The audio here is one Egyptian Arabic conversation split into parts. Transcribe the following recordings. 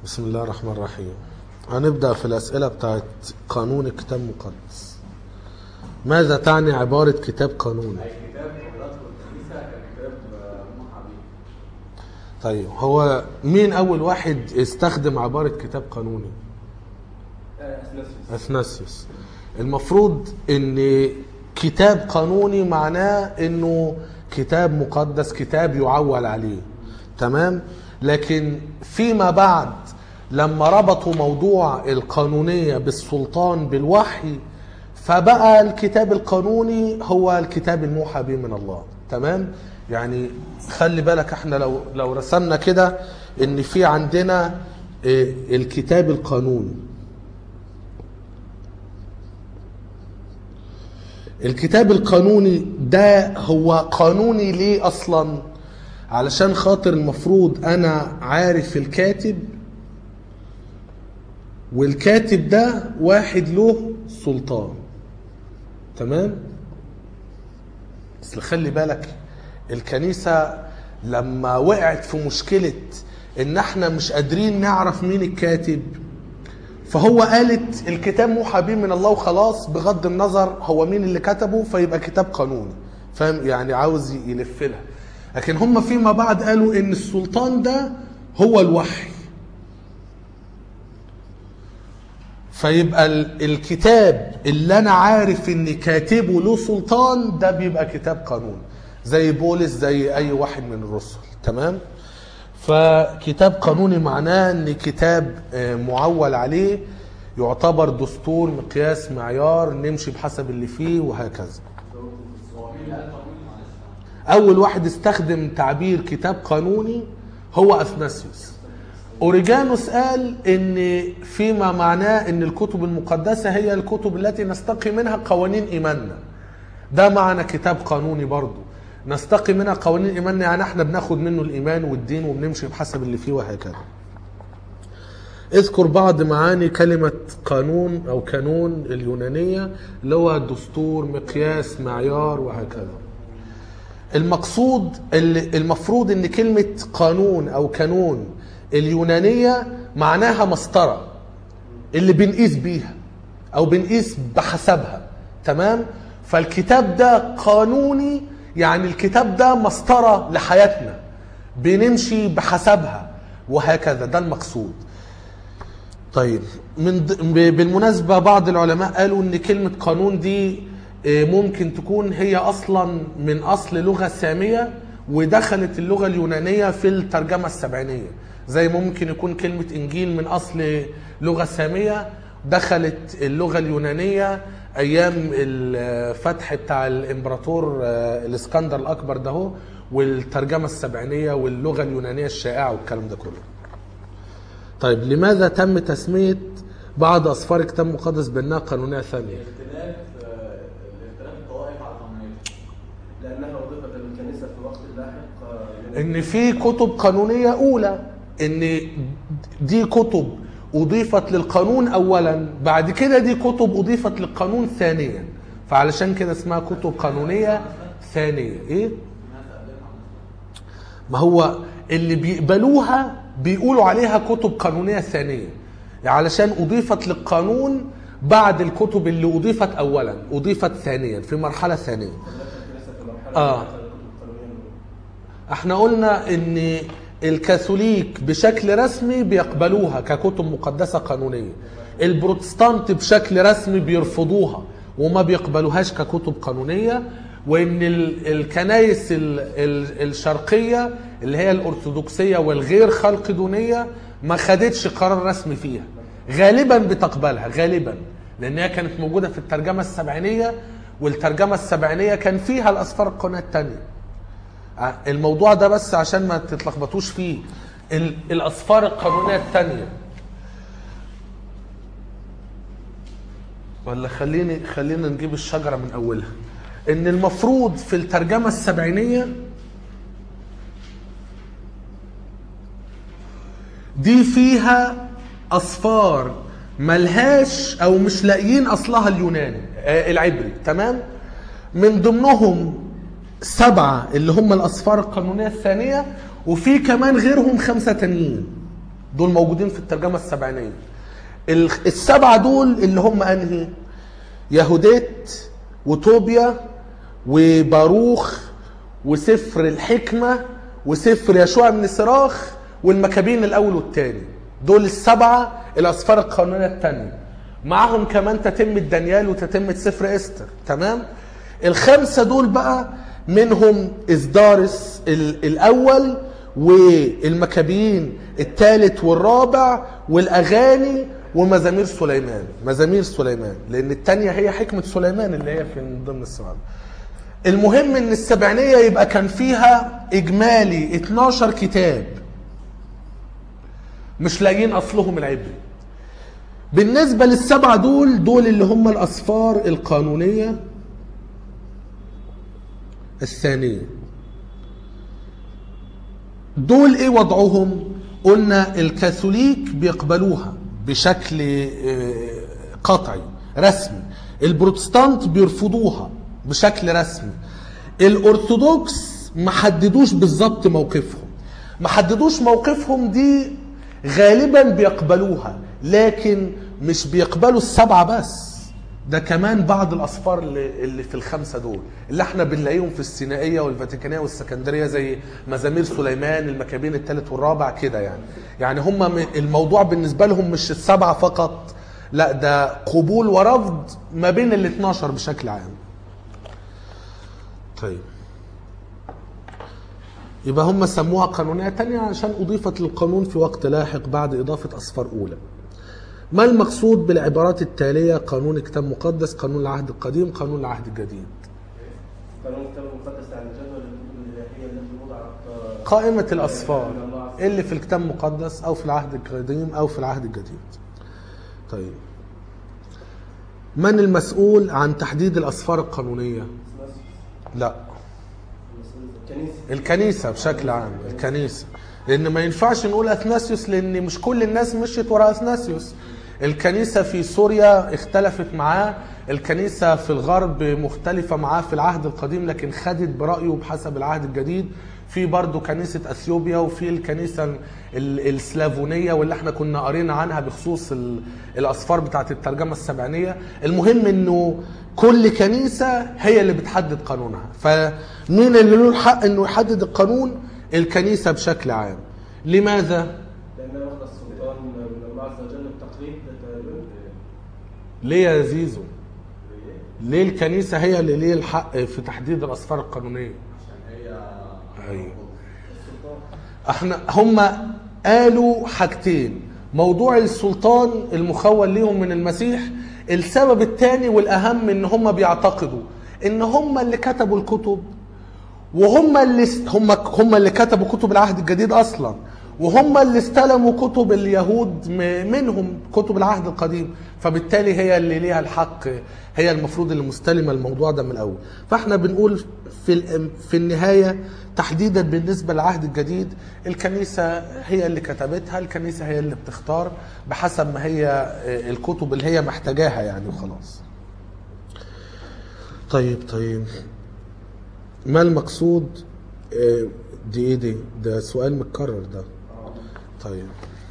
بسم الله الرحمن الرحيم هنبدأ في الأسئلة بتاعت قانون الكتاب المقدس ماذا تعني عبارة كتاب قانوني؟ كتاب حضرات الكنيسة ككتاب محامي طيب هو مين أول واحد استخدم عبارة كتاب قانوني؟ أثناسيوس المفروض ان كتاب قانوني معناه انه كتاب مقدس كتاب يعول عليه تمام لكن فيما بعد لما ربطوا موضوع القانونية بالسلطان بالوحي فبقى الكتاب القانوني هو الكتاب الموحى به من الله تمام يعني خلي بالك احنا لو لو رسمنا كده ان في عندنا اه، الكتاب القانوني الكتاب القانوني ده هو قانوني ليه اصلا علشان خاطر المفروض انا عارف الكاتب والكاتب ده واحد له سلطان تمام بس خلي بالك الكنيسة لما وقعت في مشكلة ان احنا مش قادرين نعرف مين الكاتب فهو قالت الكتاب موحى به من الله وخلاص بغض النظر هو مين اللي كتبه فيبقى كتاب قانوني فاهم يعني عاوز يلف لها لكن هم فيما بعد قالوا ان السلطان ده هو الوحي فيبقى ال- الكتاب اللي انا عارف ان كاتبه له سلطان ده بيبقى كتاب قانون زي بولس زي اي واحد من الرسل تمام فكتاب قانوني معناه ان كتاب آه، معول عليه يعتبر دستور مقياس معيار نمشي بحسب اللي فيه وهكذا هو مين اللي قال قانوني معلش اول واحد استخدم تعبير كتاب قانوني هو اثناسيوس اوريجانوس قال ان فيما معناه ان الكتب المقدسه هي الكتب التي نستقي منها قوانين ايماننا ده معنى كتاب قانوني برضو نستقي منها قوانين ايماننا يعني احنا بناخد منه الايمان والدين وبنمشي بحسب اللي فيه وهكذا اذكر بعض معاني كلمة قانون أو كانون اليونانية اللي هو دستور مقياس معيار وهكذا المقصود اللي- المفروض ان كلمة قانون او كانون اليونانية معناها مسطرة اللي بنقيس بيها او بنقيس بحسبها تمام فالكتاب ده قانوني يعني الكتاب ده مسطرة لحياتنا بنمشي بحسبها وهكذا ده المقصود طيب من ض- ب- بالمناسبة بعض العلماء قالوا ان كلمة قانون دي آه، ممكن تكون هي اصلا من اصل لغة سامية ودخلت اللغة اليونانية في الترجمة السبعينية زي ما ممكن يكون كلمة انجيل من اصل لغة سامية دخلت اللغة اليونانية ايام الفتح بتاع الامبراطور آه، الاسكندر الاكبر ده هو والترجمة السبعينية واللغة اليونانية الشائعة والكلام ده كله طيب لماذا تم تسمية بعض أسفار الكتاب المقدس بأنها قانونية ثانية؟ اختلاف آه، اختلاف الطوائف على قانونية لأنها أضيفت للكنيسة في وقت لاحق آه، إن في كتب قانونية أولى إن دي كتب أضيفت للقانون أولا بعد كده دي كتب أضيفت للقانون ثانيا فعلشان كده اسمها كتب قانونية ثانية إيه؟ ما هو اللي بيقبلوها بيقولوا عليها كتب قانونية ثانية يعني علشان أضيفت للقانون بعد الكتب اللي أضيفت أولا أضيفت ثانيا في مرحلة ثانية الكنيسة في مرحلة آه. الكتب القانونية الأولى. احنا قلنا ان الكاثوليك بشكل رسمي بيقبلوها ككتب مقدسة قانونية البروتستانت بشكل رسمي بيرفضوها وما بيقبلوهاش ككتب قانونية وان ال- الكنايس ال- ال- الشرقية اللي هي الارثوذكسية والغير خلقدونية ما خدتش قرار رسمي فيها غالبا بتقبلها غالبا لان هي كانت موجودة في الترجمة السبعينية والترجمة السبعينية كان فيها الاسفار القانونية التانية الموضوع ده بس عشان ما تتلخبطوش فيه ال- الاسفار القانونيه الثانيه ولا خليني خلينا نجيب الشجره من اولها ان المفروض في الترجمه السبعينيه دي فيها اصفار ملهاش او مش لاقيين اصلها اليوناني آه، العبري تمام من ضمنهم سبعة اللي هم الأصفار القانونية الثانية وفي كمان غيرهم خمسة تانيين دول موجودين في الترجمه السبعينيه ال- السبعه دول اللي هم انهي يهوديت وطوبيا وباروخ وسفر الحكمه وسفر يشوع بن صراخ والمكابين الاول والثاني دول السبعه الاسفار القانونيه الثانيه معاهم كمان تتمه دانيال وتتمه سفر استر تمام الخمسه دول بقى منهم إصدارس ال- الأول والمكابين الثالث والرابع والأغاني ومزامير سليمان مزامير سليمان لأن الثانية هي حكمة سليمان اللي هي في من ضمن السبعة المهم ان السبعينية يبقى كان فيها اجمالي 12 كتاب مش لاقيين اصلهم العبري بالنسبة للسبعة دول دول اللي هم الأسفار القانونية الثانية دول ايه وضعهم قلنا الكاثوليك بيقبلوها بشكل آه، قطعي رسمي البروتستانت بيرفضوها بشكل رسمي الارثوذكس ما حددوش بالظبط موقفهم ما حددوش موقفهم دي غالبا بيقبلوها لكن مش بيقبلوا السبعه بس ده كمان بعض الاسفار اللي, اللي في الخمسه دول اللي احنا بنلاقيهم في السينائيه والفاتيكانيه والسكندريه زي مزامير سليمان المكابين الثالث والرابع كده يعني يعني هم م- الموضوع بالنسبه لهم مش السبعه فقط لا ده قبول ورفض ما بين ال 12 بشكل عام طيب يبقى هم سموها قانونية تانية عشان أضيفت للقانون في وقت لاحق بعد إضافة أصفار أولى ما المقصود بالعبارات التالية قانون كتاب مقدس قانون العهد القديم قانون العهد الجديد قانون الكتاب المقدس عن جدول الكتب الإلهية التي وضعت قائمة الأصفار اللي في الكتاب المقدس أو في العهد القديم أو في العهد الجديد طيب من المسؤول عن تحديد الأصفار القانونية لا الكنيسة الكنيسة بشكل عام الكنيسة لأن ما ينفعش نقول أثناسيوس لأن مش كل الناس مشيت ورا أثناسيوس الكنيسة في سوريا اختلفت معاه الكنيسة في الغرب مختلفة معاه في العهد القديم لكن خدت برأيه بحسب العهد الجديد في برضه كنيسة أثيوبيا وفي الكنيسة ال- السلافونية واللي احنا كنا قارينا عنها بخصوص ال- الأسفار بتاعت الترجمة السبعينية المهم انه كل كنيسة هي اللي بتحدد قانونها فمين اللي له الحق انه يحدد القانون الكنيسة بشكل عام لماذا؟ لأنها واخدة السلطان من الله عز وجل التقليد تقريبا ليه يا زيزو؟ ليه الكنيسة هي اللي ليه الحق في تحديد الأسفار القانونية؟ أيوه احنا هم قالوا حاجتين موضوع السلطان المخول ليهم من المسيح السبب الثاني والاهم ان هم بيعتقدوا ان هم اللي كتبوا الكتب وهم اللي هم هم اللي كتبوا كتب العهد الجديد اصلا وهم اللي استلموا كتب اليهود م- منهم كتب العهد القديم فبالتالي هي اللي ليها الحق هي المفروض اللي مستلمه الموضوع ده من الاول فاحنا بنقول في الام- في النهايه تحديدا بالنسبه للعهد الجديد الكنيسه هي اللي كتبتها الكنيسه هي اللي بتختار بحسب ما هي آه، الكتب اللي هي محتاجاها يعني وخلاص طيب طيب ما المقصود آه، دي ايه دي ده سؤال متكرر ده طيب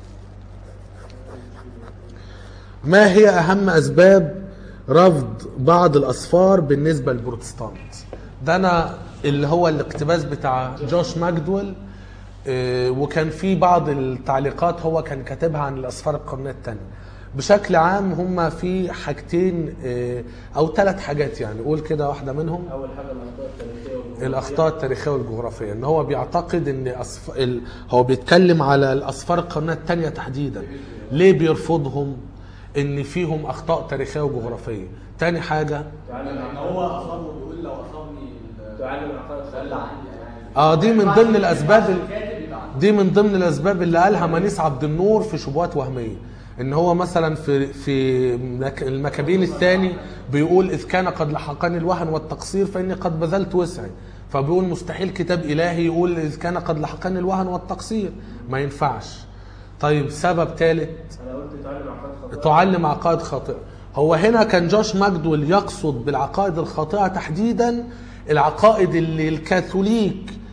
ما هي اهم اسباب رفض بعض الاسفار بالنسبه للبروتستانت ده انا اللي هو الاقتباس بتاع جوش ماجدويل آه، وكان في بعض التعليقات هو كان كاتبها عن الاسفار القرنيه الثانيه بشكل عام هم في حاجتين آه، او ثلاث حاجات يعني قول كده واحده منهم أول حاجة الأخطاء التاريخية والجغرافية. الاخطاء التاريخيه والجغرافيه ان هو بيعتقد ان أصف... ال... هو بيتكلم على الاسفار القرنيه الثانيه تحديدا ليه بيرفضهم ان فيهم اخطاء تاريخيه وجغرافيه تاني حاجه تعلم لان هو اصابه بيقول لو اصابني ال- تعلم عقائد ده اللي عندي يعني اه دي من ضمن الاسباب ال... الكاتب يبقى عنده دي من ضمن الاسباب اللي قالها منيس عبد النور في شبهات وهميه ان هو مثلا في في مك- المكابين الثاني بيقول اذ كان قد لحقني الوهن والتقصير فاني قد بذلت وسعي فبيقول مستحيل كتاب الهي يقول اذ كان قد لحقني الوهن والتقصير ما ينفعش طيب سبب ثالث أنا قلت تعلم عقائد خاطئة تعلم عقائد خاطئه هو هنا كان جوش ماجدول يقصد بالعقائد الخاطئه تحديدا العقائد اللي الكاثوليك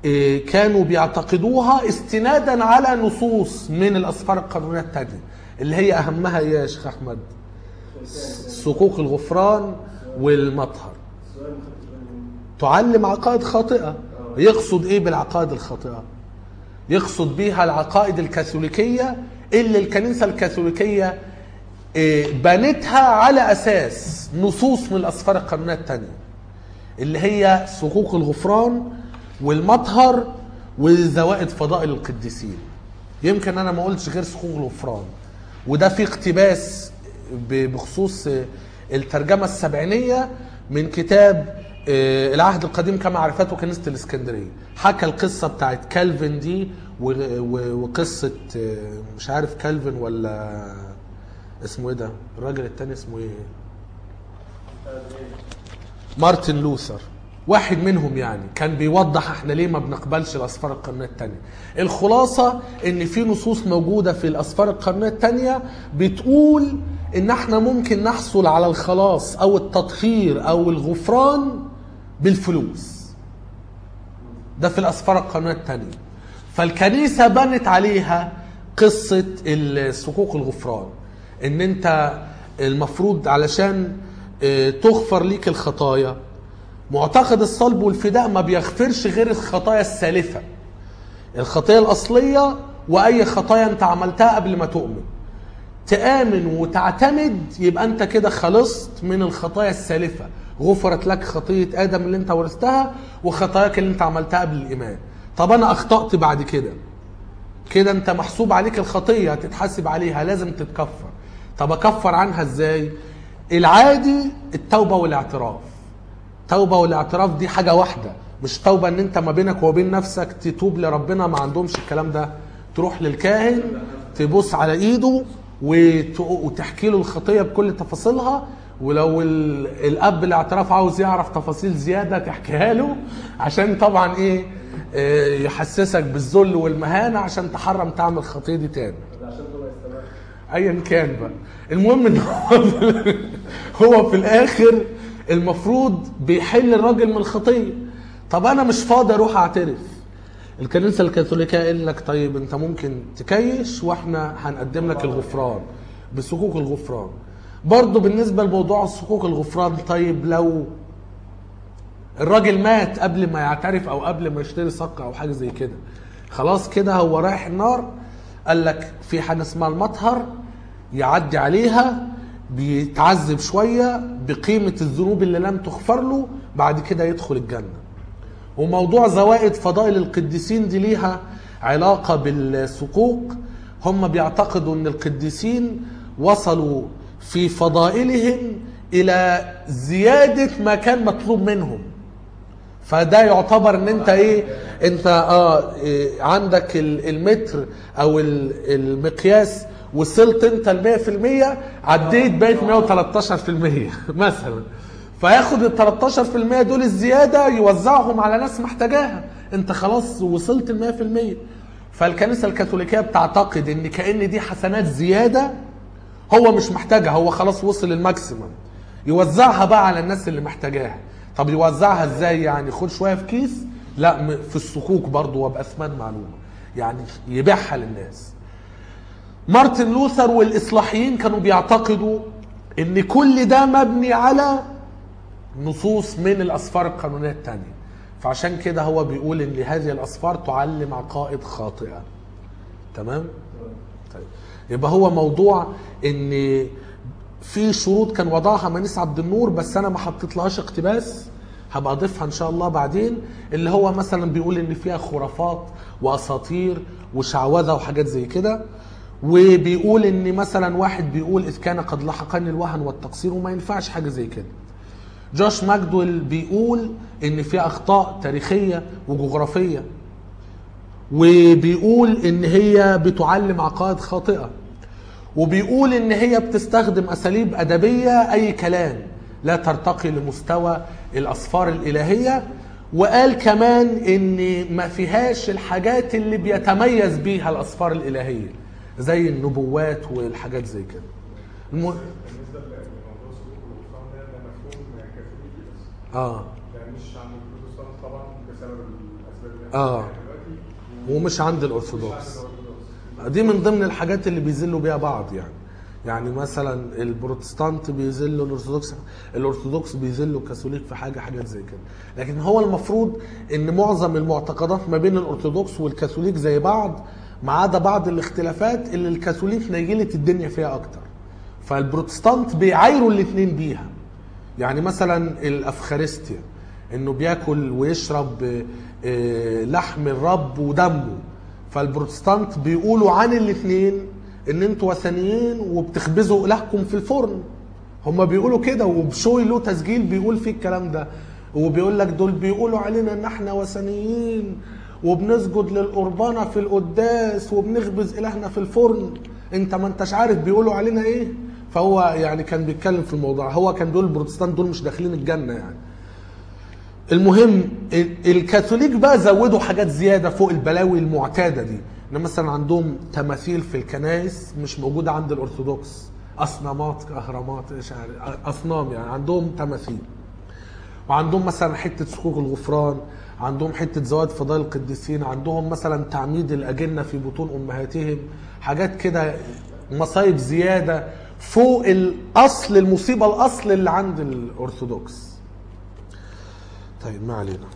إيه، كانوا بيعتقدوها استنادا على نصوص من الاسفار القانونيه الثانيه اللي هي اهمها ايه يا شيخ احمد صكوك الغفران والمطهر السؤال ما خدتش بالي منه تعلم عقائد خاطئه يقصد ايه بالعقائد الخاطئه يقصد بيها العقائد الكاثوليكيه اللي الكنيسه الكاثوليكيه إيه، بنتها على اساس نصوص من الاسفار القانونيه الثانيه اللي هي صكوك الغفران والمطهر وزوائد فضائل القديسين يمكن انا ما قلتش غير صكوك الغفران وده في اقتباس ب- بخصوص آه، الترجمه السبعينيه من كتاب آه، العهد القديم كما عرفته كنيسه الاسكندريه حكى القصه بتاعت كالفن دي و- و- وقصه آه، مش عارف كالفن ولا اسمه ايه ده الراجل التاني اسمه ايه مارتن لوثر واحد منهم يعني كان بيوضح احنا ليه ما بنقبلش الاسفار القرنيه الثانيه الخلاصه ان في نصوص موجوده في الاسفار القرنيه الثانيه بتقول ان احنا ممكن نحصل على الخلاص او التطهير او الغفران بالفلوس ده في الاسفار القانونيه الثانيه فالكنيسه بنت عليها قصه الصكوك الغفران ان انت المفروض علشان اه، تغفر ليك الخطايا معتقد الصلب والفداء ما بيغفرش غير الخطايا السالفه الخطيه الاصليه واي خطايا انت عملتها قبل ما تؤمن تآمن وتعتمد يبقى انت كده خلصت من الخطايا السالفة غفرت لك خطية آدم اللي انت ورثتها وخطاياك اللي انت عملتها قبل الإيمان طب أنا أخطأت بعد كده كده انت محسوب عليك الخطية هتتحاسب عليها لازم تتكفر طب أكفر عنها ازاي العادي التوبة والاعتراف توبة والاعتراف دي حاجة واحدة مش توبة ان انت ما بينك وبين نفسك تتوب لربنا ما عندهمش الكلام ده تروح للكاهن تبص على ايده وت- وتحكي له الخطية بكل تفاصيلها ولو ال- الاب الاعتراف عاوز يعرف تفاصيل زيادة تحكيها له عشان طبعا ايه آه، يحسسك بالذل والمهانة عشان تحرم تعمل الخطية دي تاني ده عشان هو يستمر ايا كان بقى المهم ان هو هو في الاخر المفروض بيحل الراجل من الخطيه طب انا مش فاضي اروح اعترف الكنيسه الكاثوليكيه قال لك طيب انت ممكن تكيش واحنا هنقدم لك الغفران بصكوك الغفران برضه بالنسبه لموضوع صكوك الغفران طيب لو الراجل مات قبل ما يعترف او قبل ما يشتري صك او حاجه زي كده خلاص كده هو رايح النار قال لك في حاجه اسمها المطهر يعدي عليها بيتعذب شويه بقيمه الذنوب اللي لم تغفر له بعد كده يدخل الجنه وموضوع زوائد فضائل القديسين دي ليها علاقه بالسقوق هم بيعتقدوا ان القديسين وصلوا في فضائلهم الى زياده ما كان مطلوب منهم فده يعتبر ان انت ايه انت اه إيه عندك ال- المتر او ال- المقياس وصلت انت ل 100% عديت بقيت 113% مثلا فياخد ال 13% دول الزياده يوزعهم على ناس محتاجاها انت خلاص وصلت ل 100% فالكنيسه الكاثوليكيه بتعتقد ان كان دي حسنات زياده هو مش محتاجها هو خلاص وصل للماكسيمم يوزعها بقى على الناس اللي محتاجاها طب يوزعها ازاي يعني خد شويه في كيس لا م- في الصكوك برضه وباثمان معلومه يعني يبيعها للناس مارتن لوثر والاصلاحيين كانوا بيعتقدوا ان كل ده مبني على نصوص من الاسفار القانونيه الثانيه فعشان كده هو بيقول ان هذه الاسفار تعلم عقائد خاطئه تمام طيب يبقى هو موضوع ان في شروط كان وضعها منيس عبد النور بس انا ما حطيتلهاش اقتباس هبقى اضيفها ان شاء الله بعدين اللي هو مثلا بيقول ان فيها خرافات واساطير وشعوذه وحاجات زي كده وبيقول ان مثلا واحد بيقول اذ كان قد لحقني الوهن والتقصير وما ينفعش حاجه زي كده جوش ماجدويل بيقول ان في اخطاء تاريخيه وجغرافيه وبيقول ان هي بتعلم عقائد خاطئه وبيقول ان هي بتستخدم اساليب ادبيه اي كلام لا ترتقي لمستوى الاسفار الالهيه وقال كمان ان ما فيهاش الحاجات اللي بيتميز بيها الاسفار الالهيه زي النبوات والحاجات زي كده الم... بالنسبه لموضوع سلوك الغفران ده ده مفهوم كاثوليكي بس اه ده مش عند البروتستانت طبعا بسبب الاسباب اللي اه ومش عند الارثوذكس دي من ضمن الحاجات اللي بيذلوا بيها بعض يعني يعني مثلا البروتستانت بيذلوا الارثوذكس الارثوذكس بيذلوا الكاثوليك في حاجه حاجات زي كده لكن هو المفروض ان معظم المعتقدات ما بين الارثوذكس والكاثوليك زي بعض ما عدا بعض الاختلافات اللي الكاثوليك نيلت الدنيا فيها اكتر فالبروتستانت بيعايروا الاثنين بيها يعني مثلا الافخارستيا انه بياكل ويشرب آه، لحم الرب ودمه فالبروتستانت بيقولوا عن الاثنين ان انتوا وثنيين وبتخبزوا الهكم في الفرن هم بيقولوا كده وبشوي له تسجيل بيقول فيه الكلام ده وبيقول لك دول بيقولوا علينا ان احنا وثنيين وبنسجد للقربانه في القداس وبنخبز الهنا في الفرن انت ما انتش عارف بيقولوا علينا ايه فهو يعني كان بيتكلم في الموضوع هو كان دول البروتستانت دول مش داخلين الجنه يعني المهم ال- الكاثوليك بقى زودوا حاجات زياده فوق البلاوي المعتاده دي ان مثلا عندهم تماثيل في الكنائس مش موجوده عند الارثوذكس اصنامات اهرامات ايش عارف اصنام يعني عندهم تماثيل وعندهم مثلا حته صكوك الغفران عندهم حته زواج فضائل القديسين عندهم مثلا تعميد الاجنه في بطون امهاتهم حاجات كده مصايب زياده فوق الاصل المصيبه الاصل اللي عند الارثوذكس طيب ما علينا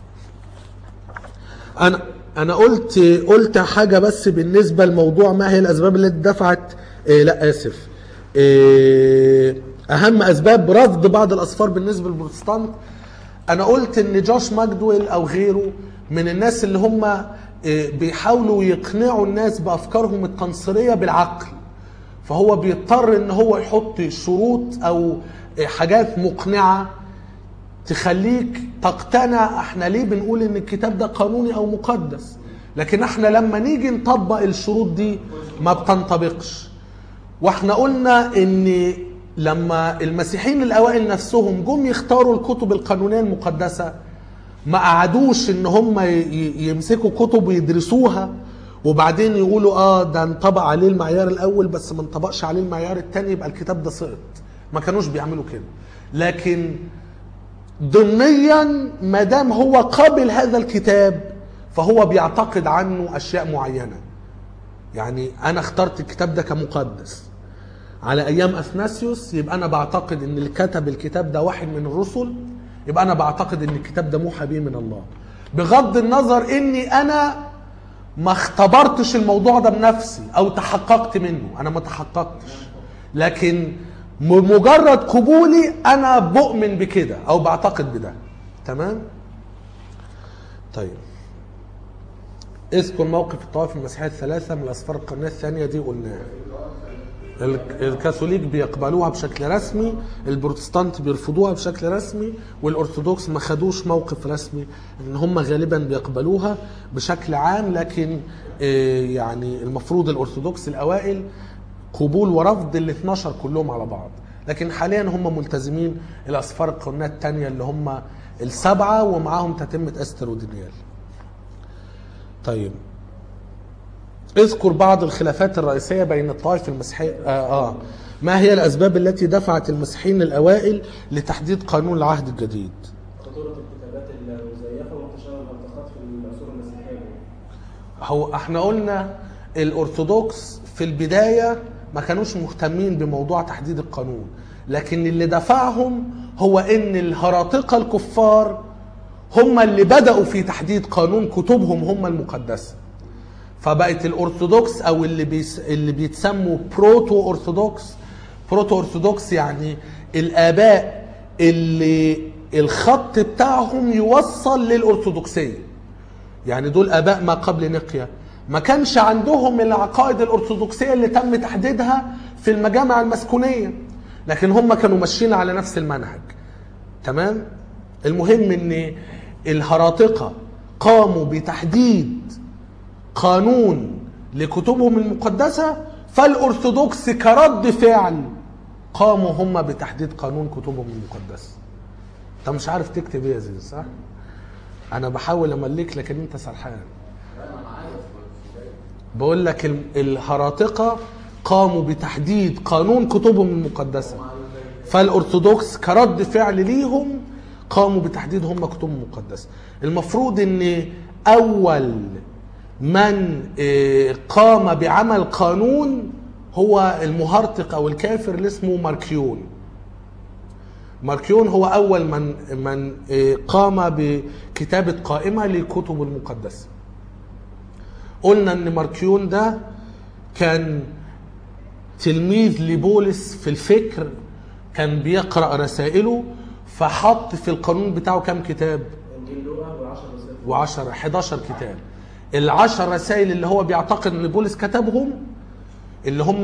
انا انا قلت قلت حاجه بس بالنسبه لموضوع ما هي الاسباب التي دفعت إيه لا اسف إيه اهم اسباب رفض بعض الاصفار بالنسبه للبروتستانت انا قلت ان جوش ماجدويل او غيره من الناس اللي هم إيه بيحاولوا يقنعوا الناس بافكارهم التنصيريه بالعقل فهو بيضطر ان هو يحط شروط او إيه حاجات مقنعه تخليك تقتنع احنا ليه بنقول ان الكتاب ده قانوني او مقدس لكن احنا لما نيجي نطبق الشروط دي ما بتنطبقش واحنا قلنا ان لما المسيحيين الاوائل نفسهم جم يختاروا الكتب القانونيه المقدسه ما قعدوش ان هم ي- ي- يمسكوا كتب ويدرسوها وبعدين يقولوا اه ده انطبق عليه المعيار الاول بس ما انطبقش عليه المعيار الثاني يبقى الكتاب ده سقط ما كانوش بيعملوا كده لكن ضمنيا ما دام هو قابل هذا الكتاب فهو بيعتقد عنه اشياء معينه يعني انا اخترت الكتاب ده كمقدس على ايام اثناسيوس يبقى انا بعتقد ان اللي كتب الكتاب ده واحد من الرسل يبقى انا بعتقد ان الكتاب ده موحى به من الله بغض النظر اني انا ما اختبرتش الموضوع ده بنفسي او تحققت منه انا ما تحققتش لكن م- مجرد قبولي انا بؤمن بكده او بعتقد بده تمام طيب اذكر موقف الطوائف المسيحيه الثلاثه من الاسفار القرنيه الثانيه دي قلناها ال- الكاثوليك بيقبلوها بشكل رسمي البروتستانت بيرفضوها بشكل رسمي والارثوذكس ما خدوش موقف رسمي ان هم غالبا بيقبلوها بشكل عام لكن آه، يعني المفروض الارثوذكس الاوائل قبول ورفض ال 12 كلهم على بعض لكن حاليا هم ملتزمين الاسفار القرنيه الثانيه اللي هم السبعه ومعاهم تتمه استر ودانيال طيب اذكر بعض الخلافات الرئيسية بين الطائف المسيحية آه, آه ما هي الأسباب التي دفعت المسيحيين الأوائل لتحديد قانون العهد الجديد خطورة الكتابات المزيفة وانتشار الهرطقات في العصور المسيحية هو احنا قلنا الأرثوذكس في البداية ما كانوش مهتمين بموضوع تحديد القانون لكن اللي دفعهم هو ان الهراطقة الكفار هم اللي بدأوا في تحديد قانون كتبهم هم المقدسة فبقت الارثوذكس او اللي بيس اللي بيتسموا بروتو ارثوذكس بروتو ارثوذكس يعني الاباء اللي الخط بتاعهم يوصل للارثوذكسيه يعني دول اباء ما قبل نقيا ما كانش عندهم العقائد الارثوذكسيه اللي تم تحديدها في المجامع المسكونيه لكن هم كانوا ماشيين على نفس المنهج تمام المهم ان الهراطقه قاموا بتحديد قانون لكتبهم المقدسة فالأرثوذكس كرد فعل قاموا هم بتحديد قانون كتبهم المقدسة انت مش عارف تكتب ايه يا زيزو صح؟ انا بحاول املك لكن انت سرحان بقول لك ال- الهراطقة قاموا بتحديد قانون كتبهم المقدسة فالأرثوذكس كرد فعل ليهم قاموا بتحديد هم كتبهم المقدسة المفروض ان اول من آه، قام بعمل قانون هو المهرطق او الكافر اللي اسمه ماركيون ماركيون هو اول من من آه، قام بكتابه قائمه للكتب المقدسه قلنا ان ماركيون ده كان تلميذ لبولس في الفكر كان بيقرا رسائله فحط في القانون بتاعه كام كتاب انجيل لوقا وعشر رسائل و10 11 كتاب العشر رسائل اللي هو بيعتقد ان بولس كتبهم اللي هم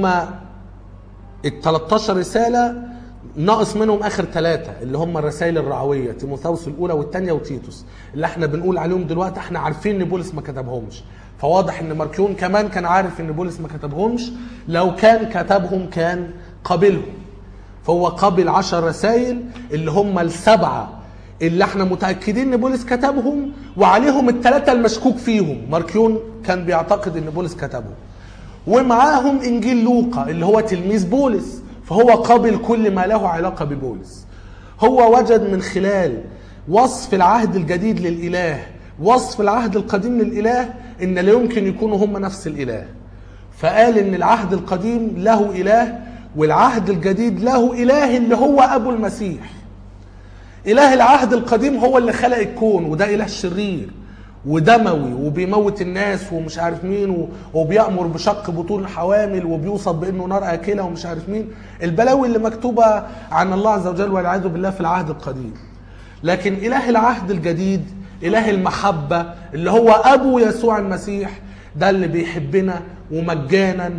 ال 13 رساله ناقص منهم اخر ثلاثه اللي هم الرسائل الرعويه تيموثاوس الاولى والثانيه وتيتوس اللي احنا بنقول عليهم دلوقتي احنا عارفين ان بولس ما كتبهمش فواضح ان ماركيون كمان كان عارف ان بولس ما كتبهمش لو كان كتبهم كان قابلهم فهو قابل عشر رسائل اللي هم السبعة اللي احنا متأكدين ان بولس كتبهم وعليهم الثلاثة المشكوك فيهم ماركيون كان بيعتقد ان بولس كتبهم ومعاهم انجيل لوقا اللي هو تلميذ بولس فهو قابل كل ما له علاقة ببولس هو وجد من خلال وصف العهد الجديد للإله وصف العهد القديم للإله إن لا يمكن يكونوا هم نفس الإله فقال إن العهد القديم له إله والعهد الجديد له إله اللي هو أبو المسيح إله العهد القديم هو اللي خلق الكون وده إله شرير ودموي وبيموت الناس ومش عارف مين و- وبيأمر بشق بطون الحوامل وبيوصف بأنه نار آكلة ومش عارف مين البلاوي اللي مكتوبة عن الله عز وجل والعياذ بالله في العهد القديم لكن إله العهد الجديد إله المحبة اللي هو أبو يسوع المسيح ده اللي بيحبنا ومجانا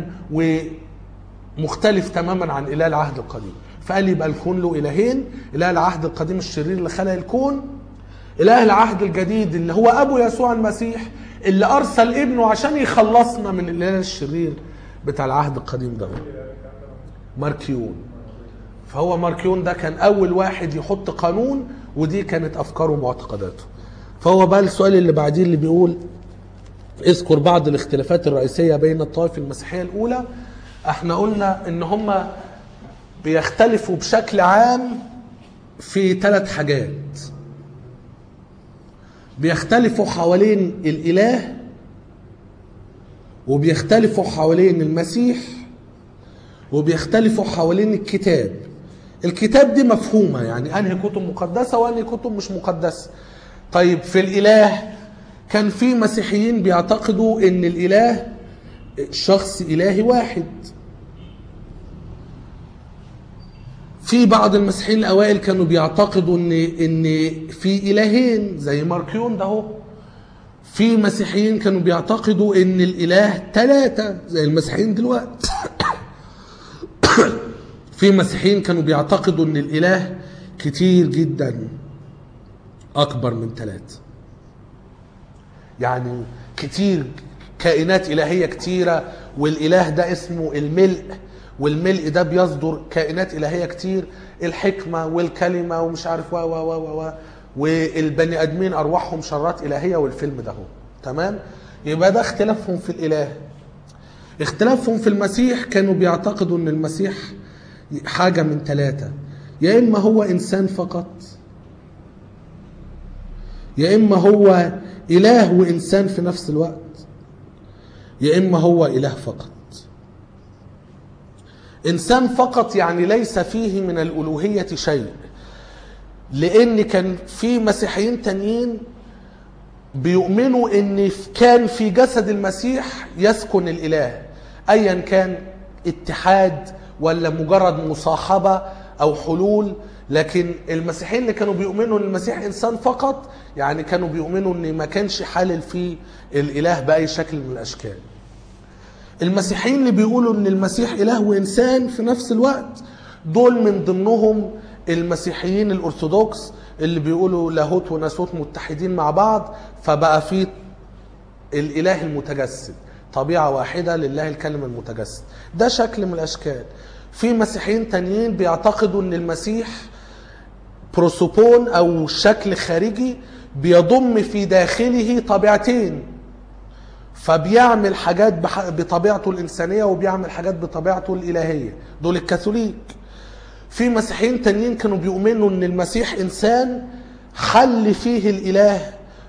ومختلف تماما عن إله العهد القديم فقال يبقى الكون له إلهين إله العهد القديم الشرير اللي خلق الكون إله العهد الجديد اللي هو أبو يسوع المسيح اللي أرسل ابنه عشان يخلصنا من الإله الشرير بتاع العهد القديم ده ماركيون فهو ماركيون ده كان أول واحد يحط قانون ودي كانت أفكاره ومعتقداته فهو بقى السؤال اللي بعديه اللي بيقول اذكر بعض الاختلافات الرئيسية بين الطائفة المسيحية الأولى احنا قلنا ان هم بيختلفوا بشكل عام في ثلاث حاجات بيختلفوا حوالين الإله وبيختلفوا حوالين المسيح وبيختلفوا حوالين الكتاب الكتاب دي مفهومة يعني أنهي كتب مقدسة وأنهي كتب مش مقدسة طيب في الإله كان في مسيحيين بيعتقدوا أن الإله شخص إلهي واحد في بعض المسيحيين الاوائل كانوا بيعتقدوا ان ان في الهين زي ماركيون ده هو في مسيحيين كانوا بيعتقدوا ان الاله ثلاثه زي المسيحيين دلوقتي في مسيحيين كانوا بيعتقدوا ان الاله كتير جدا اكبر من ثلاثه يعني كتير كائنات إلهية كتيرة والإله ده اسمه الملء والملء ده بيصدر كائنات إلهية كتير الحكمة والكلمة ومش عارف و و و و و والبني آدمين أرواحهم شرات إلهية والفيلم ده هو تمام يبقى ده اختلافهم في الإله اختلافهم في المسيح كانوا بيعتقدوا ان المسيح حاجة من ثلاثة يا إما هو إنسان فقط يا إما هو إله وإنسان في نفس الوقت يا إما هو إله فقط إنسان فقط يعني ليس فيه من الألوهية شيء لأن كان في مسيحيين تانيين بيؤمنوا ان كان في جسد المسيح يسكن الاله ايا كان اتحاد ولا مجرد مصاحبه او حلول لكن المسيحيين اللي كانوا بيؤمنوا ان المسيح انسان فقط يعني كانوا بيؤمنوا ان ما كانش حالل فيه الاله باي شكل من الاشكال المسيحيين اللي بيقولوا ان المسيح اله وانسان في نفس الوقت دول من ضمنهم المسيحيين الارثوذكس اللي بيقولوا لاهوت وناسوت متحدين مع بعض فبقى في الاله المتجسد طبيعه واحده لله الكلمه المتجسد ده شكل من الاشكال في مسيحيين تانيين بيعتقدوا ان المسيح بروسوبون او شكل خارجي بيضم في داخله طبيعتين فبيعمل حاجات بح- بطبيعته الإنسانية وبيعمل حاجات بطبيعته الإلهية دول الكاثوليك في مسيحيين تانيين كانوا بيؤمنوا ان المسيح انسان حل فيه الاله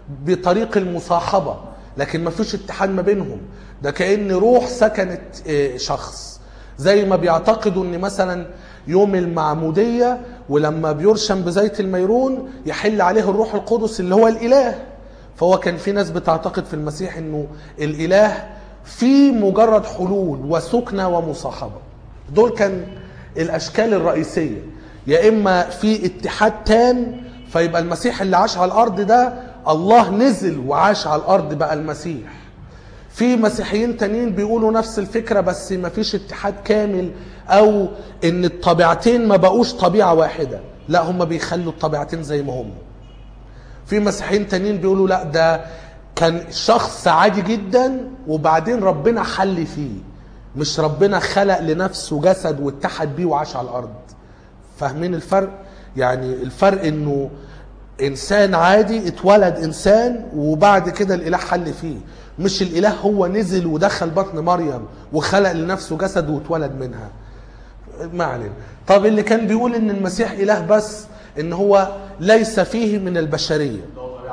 بطريق المصاحبة لكن ما فيش اتحاد ما بينهم ده كأن روح سكنت آه، شخص زي ما بيعتقدوا ان مثلا يوم المعمودية ولما بيرشم بزيت الميرون يحل عليه الروح القدس اللي هو الإله فهو كان في ناس بتعتقد في المسيح انه الإله في مجرد حلول وسكنة ومصاحبة دول كان الأشكال الرئيسية يا إما في اتحاد تام فيبقى المسيح اللي عاش على الأرض ده الله نزل وعاش على الأرض بقى المسيح في مسيحيين تانيين بيقولوا نفس الفكرة بس ما فيش اتحاد كامل او ان الطبيعتين ما بقوش طبيعة واحدة لا هم بيخلوا الطبيعتين زي ما هم في مسيحيين تانيين بيقولوا لا ده كان شخص عادي جدا وبعدين ربنا حل فيه مش ربنا خلق لنفسه جسد واتحد بيه وعاش على الارض فاهمين الفرق يعني الفرق انه انسان عادي اتولد انسان وبعد كده الاله حل فيه مش الاله هو نزل ودخل بطن مريم وخلق لنفسه جسد واتولد منها ما علينا طب اللي كان بيقول ان المسيح اله بس ان هو ليس فيه من البشريه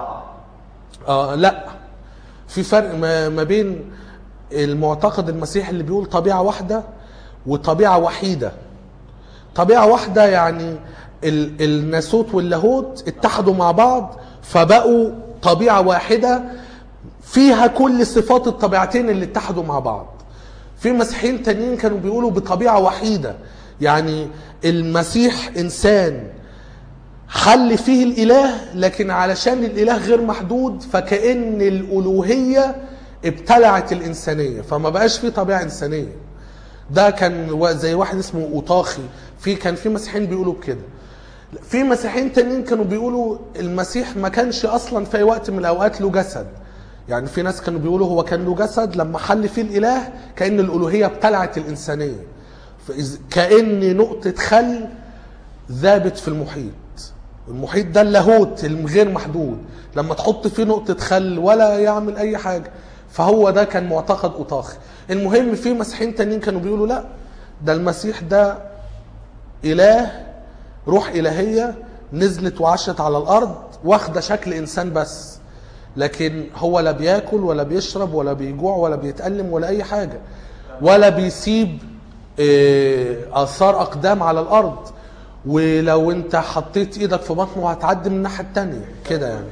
آه لا في فرق ما, ما بين المعتقد المسيحي اللي بيقول طبيعه واحده وطبيعه وحيده طبيعه واحده يعني ال- الناسوت واللاهوت اتحدوا مع بعض فبقوا طبيعه واحده فيها كل صفات الطبيعتين اللي اتحدوا مع بعض في مسيحيين تانيين كانوا بيقولوا بطبيعه وحيده يعني المسيح انسان حل فيه الاله لكن علشان الاله غير محدود فكأن الالوهيه ابتلعت الانسانيه فما بقاش فيه طبيعه انسانيه ده كان و- زي واحد اسمه اوطاخي في كان في مسيحيين بيقولوا بكده في مسيحيين تانيين كانوا بيقولوا المسيح ما كانش اصلا في أي وقت من الاوقات له جسد يعني في ناس كانوا بيقولوا هو كان له جسد لما حل فيه الاله كان الالوهيه ابتلعت الانسانيه فإذ- كان نقطه خل ذابت في المحيط المحيط ده اللاهوت الغير محدود لما تحط فيه نقطة خل ولا يعمل أي حاجة فهو ده كان معتقد أوطاخي المهم في مسيحيين تانيين كانوا بيقولوا لا ده المسيح ده إله روح إلهية نزلت وعاشت على الأرض واخدة شكل إنسان بس لكن هو لا بياكل ولا بيشرب ولا بيجوع ولا بيتألم ولا أي حاجة ولا بيسيب آه، آثار أقدام على الأرض ولو أنت حطيت إيدك في بطنه هتعدي من الناحية التانية كده يعني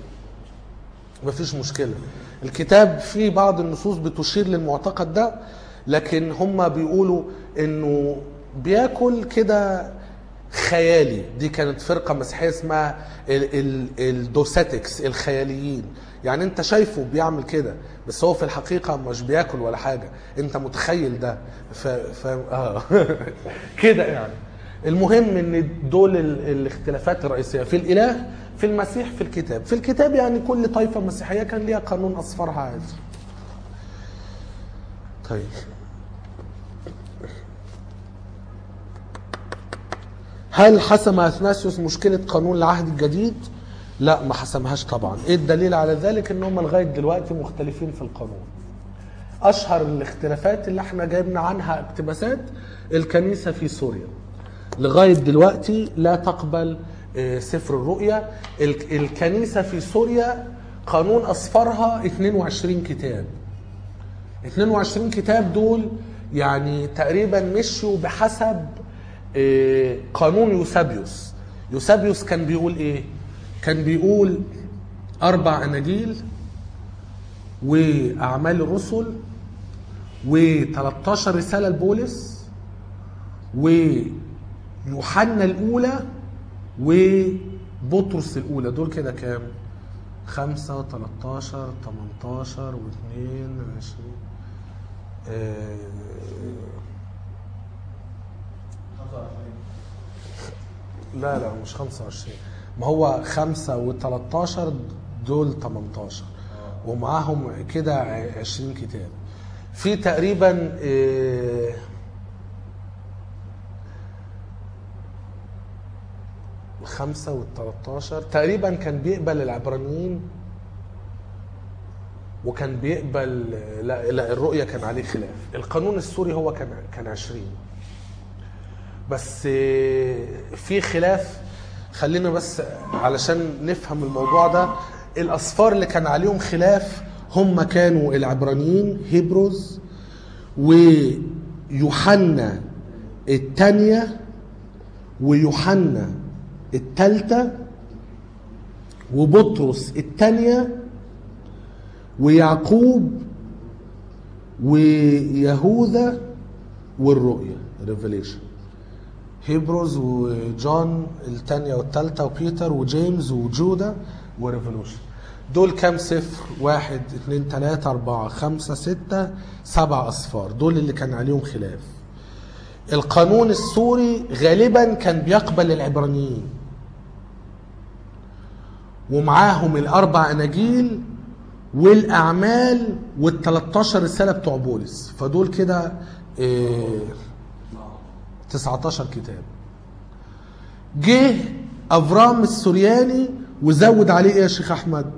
مفيش مشكلة الكتاب فيه بعض النصوص بتشير للمعتقد ده لكن هم بيقولوا انه بياكل كده خيالي دي كانت فرقة مسيحية اسمها ال- ال- الدوساتكس الخياليين يعني انت شايفه بيعمل كده بس هو في الحقيقة مش بياكل ولا حاجة انت متخيل ده ف... ف... آه. كده يعني المهم ان دول ال- الاختلافات الرئيسية في الاله في المسيح في الكتاب في الكتاب يعني كل طائفة مسيحية كان ليها قانون اصفرها عادي طيب هل حسم اثناسيوس مشكله قانون العهد الجديد؟ لا ما حسمهاش طبعا، ايه الدليل على ذلك؟ ان هم لغايه دلوقتي مختلفين في القانون. اشهر الاختلافات اللي احنا جايبنا عنها اقتباسات الكنيسه في سوريا. لغايه دلوقتي لا تقبل آه، سفر الرؤيا، ال- الكنيسه في سوريا قانون اصفرها 22 كتاب. 22 كتاب دول يعني تقريبا مشوا بحسب آه، قانون يوسابيوس يوسابيوس كان بيقول ايه كان بيقول اربع اناجيل واعمال الرسل و13 رساله لبولس ويوحنا الاولى وبطرس الاولى دول كده كام خمسة 13 18 و2 20 آه، لا لا مش 25 ما هو 5 و13 دول 18 ومعاهم كده 20 كتاب في تقريبا آه، خمسة والتلاتاشر تقريبا كان بيقبل العبرانيين وكان بيقبل لا, لا الرؤية كان عليه خلاف القانون السوري هو كان كان 20 بس آه، في خلاف خلينا بس علشان نفهم الموضوع ده الأصفار اللي كان عليهم خلاف هم كانوا العبرانيين هيبروز ويوحنا الثانية ويوحنا الثالثة وبطرس الثانية ويعقوب ويهوذا والرؤيا ريفيليشن هيبروز وجون الثانية والثالثة وبيتر وجيمس وجودا وريفولوشن دول كام صفر واحد اتنين تلاتة أربعة خمسة ستة سبع أصفار دول اللي كان عليهم خلاف القانون السوري غالبا كان بيقبل العبرانيين ومعاهم الأربع أناجيل والأعمال وال13 رسالة بتوع بولس فدول كده إيه 19 كتاب جه افرام السورياني وزود عليه ايه يا شيخ احمد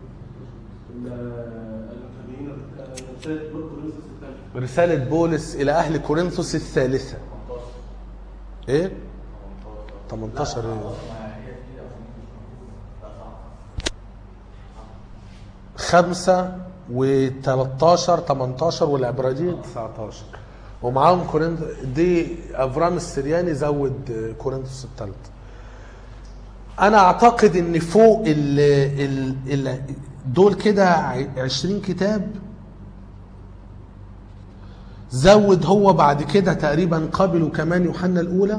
المتابعين رسالة بولس الثالثة رسالة بولس الى اهل كورنثوس الثالثة ايه 18 ايه خمسة و13 18 والعبرانيين 19 ومعاهم كورنث دي افرام السرياني زود كورنثوس الثالثة انا اعتقد ان فوق ال ال ال دول كده ع- 20 كتاب زود هو بعد كده تقريبا قبلوا كمان يوحنا الاولى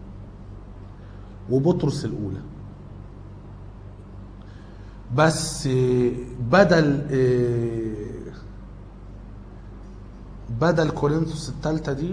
وبطرس الاولى بس آه، بدل آه، بدل كورنثوس الثالثة دي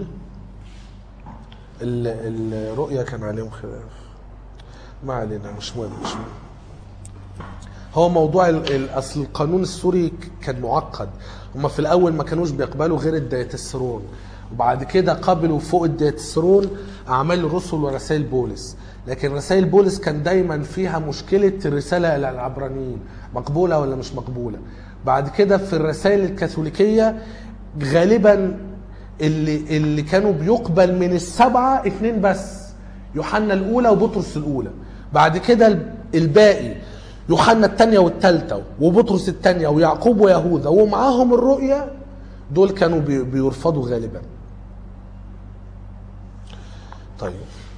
ال- الرؤيا كان عليهم خلاف ما علينا مش مهم مش مهم هو موضوع ال- ال- اصل القانون السوري ك- كان معقد هم في الاول ما كانوش بيقبلوا غير الدياتسرون وبعد كده قبلوا فوق الدياتسرون اعمال الرسل ورسائل بولس لكن رسائل بولس كان دايما فيها مشكله الرساله الى العبرانيين مقبوله ولا مش مقبوله بعد كده في الرسائل الكاثوليكيه غالبا اللي اللي كانوا بيقبل من السبعه اثنين بس يوحنا الاولى وبطرس الاولى بعد كده ال- الباقي يوحنا الثانيه والثالثه وبطرس الثانيه ويعقوب ويهوذا ومعاهم الرؤيا دول كانوا بي- بيرفضوا غالبا طيب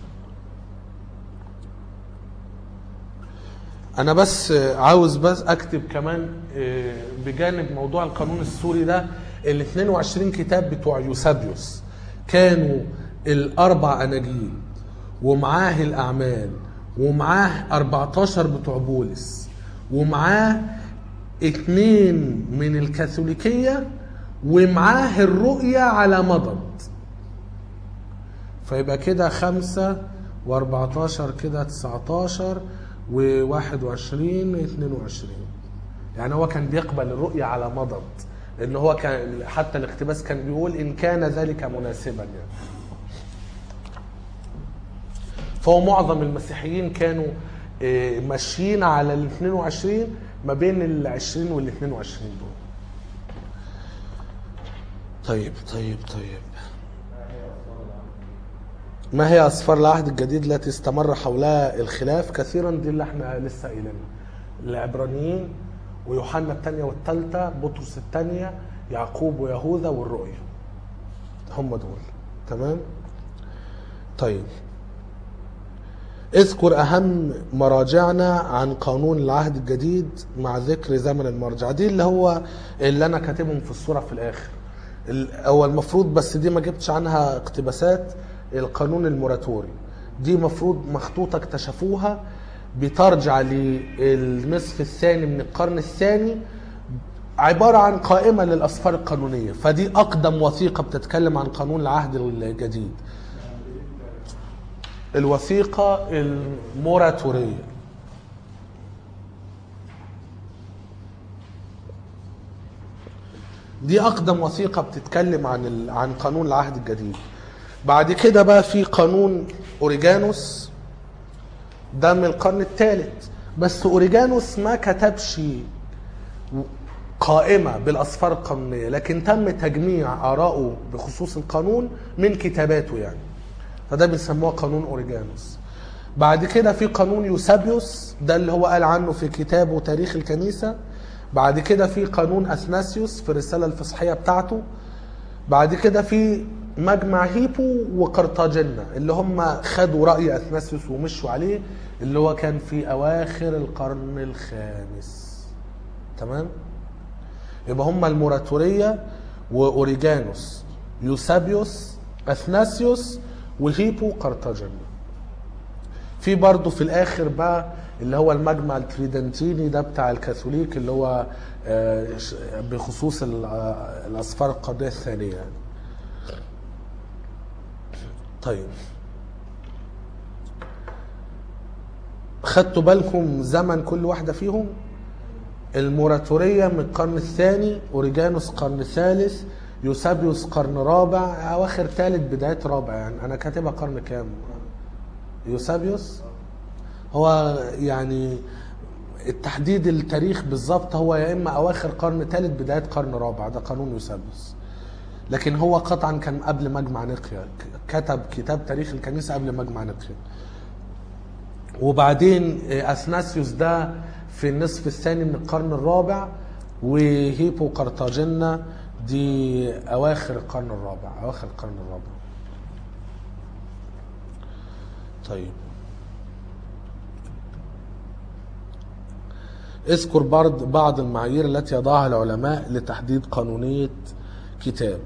انا بس عاوز بس اكتب كمان آه، بجانب موضوع القانون السوري ده ال 22 كتاب بتوع يوسابيوس كانوا الاربع اناجيل ومعاه الاعمال ومعاه 14 بتوع بولس ومعاه اتنين من الكاثوليكية ومعاه الرؤية على مضض فيبقى كده خمسة واربعتاشر كده تسعتاشر وواحد وعشرين اتنين وعشرين يعني هو كان بيقبل الرؤية على مضض لأن هو كان حتى الاقتباس كان بيقول إن كان ذلك مناسبا يعني فهو معظم المسيحيين كانوا آه، ماشيين على ال 22 ما بين ال 20 وال 22 دول طيب طيب طيب ما هي أسفار العهد الجديد التي استمر حولها الخلاف كثيرا دي اللي احنا لسه قايلينها العبرانيين ويوحنا الثانية والثالثة بطرس الثانية يعقوب ويهوذا والرؤيا هم دول تمام طيب اذكر أهم مراجعنا عن قانون العهد الجديد مع ذكر زمن المرجع دي اللي هو اللي أنا كاتبهم في الصورة في الآخر ال- هو المفروض بس دي ما جبتش عنها اقتباسات القانون الموراتوري دي مفروض مخطوطة اكتشفوها بترجع للنصف الثاني من القرن الثاني عبارة عن قائمة للأسفار القانونية فدي أقدم وثيقة بتتكلم عن قانون العهد الجديد الوثيقة الموراتورية دي أقدم وثيقة بتتكلم عن ال... عن قانون العهد الجديد بعد كده بقى في قانون أوريجانوس ده من القرن الثالث بس أوريجانوس ما كتبش قائمة بالأسفار القانونية لكن تم تجميع آراءه بخصوص القانون من كتاباته يعني فده بيسموه قانون أوريجانوس بعد كده في قانون يوسابيوس ده اللي هو قال عنه في كتابه تاريخ الكنيسة بعد كده في قانون اثناسيوس في الرسالة الفصحية بتاعته بعد كده في مجمع هيبو وقرطاجنة اللي هم خدوا رأي اثناسيوس ومشوا عليه اللي هو كان في اواخر القرن الخامس تمام يبقى هم الموراتورية واوريجانوس يوسابيوس اثناسيوس وهيبو قرطاجنة في برضه في الاخر بقى اللي هو المجمع التريدنتيني ده بتاع الكاثوليك اللي هو آه، ش- بخصوص ال- آه، الاسفار القرنيه الثانيه يعني. طيب خدتوا بالكم زمن كل واحده فيهم الموراتوريه من القرن الثاني اوريجانوس قرن ثالث يوسابيوس قرن رابع اواخر ثالث بدايه رابع يعني انا كاتبها قرن كام يوسابيوس هو يعني التحديد التاريخ بالظبط هو يا اما اواخر قرن ثالث بدايه قرن رابع ده قانون يوسابيوس لكن هو قطعا كان قبل مجمع نقيا ك- كتب كتاب تاريخ الكنيسه قبل مجمع نقيا وبعدين اثناسيوس ده في النصف الثاني من القرن الرابع وهيبو قرطاجنة دي اواخر القرن الرابع اواخر القرن الرابع طيب اذكر برض بعض المعايير التي يضعها العلماء لتحديد قانونية كتاب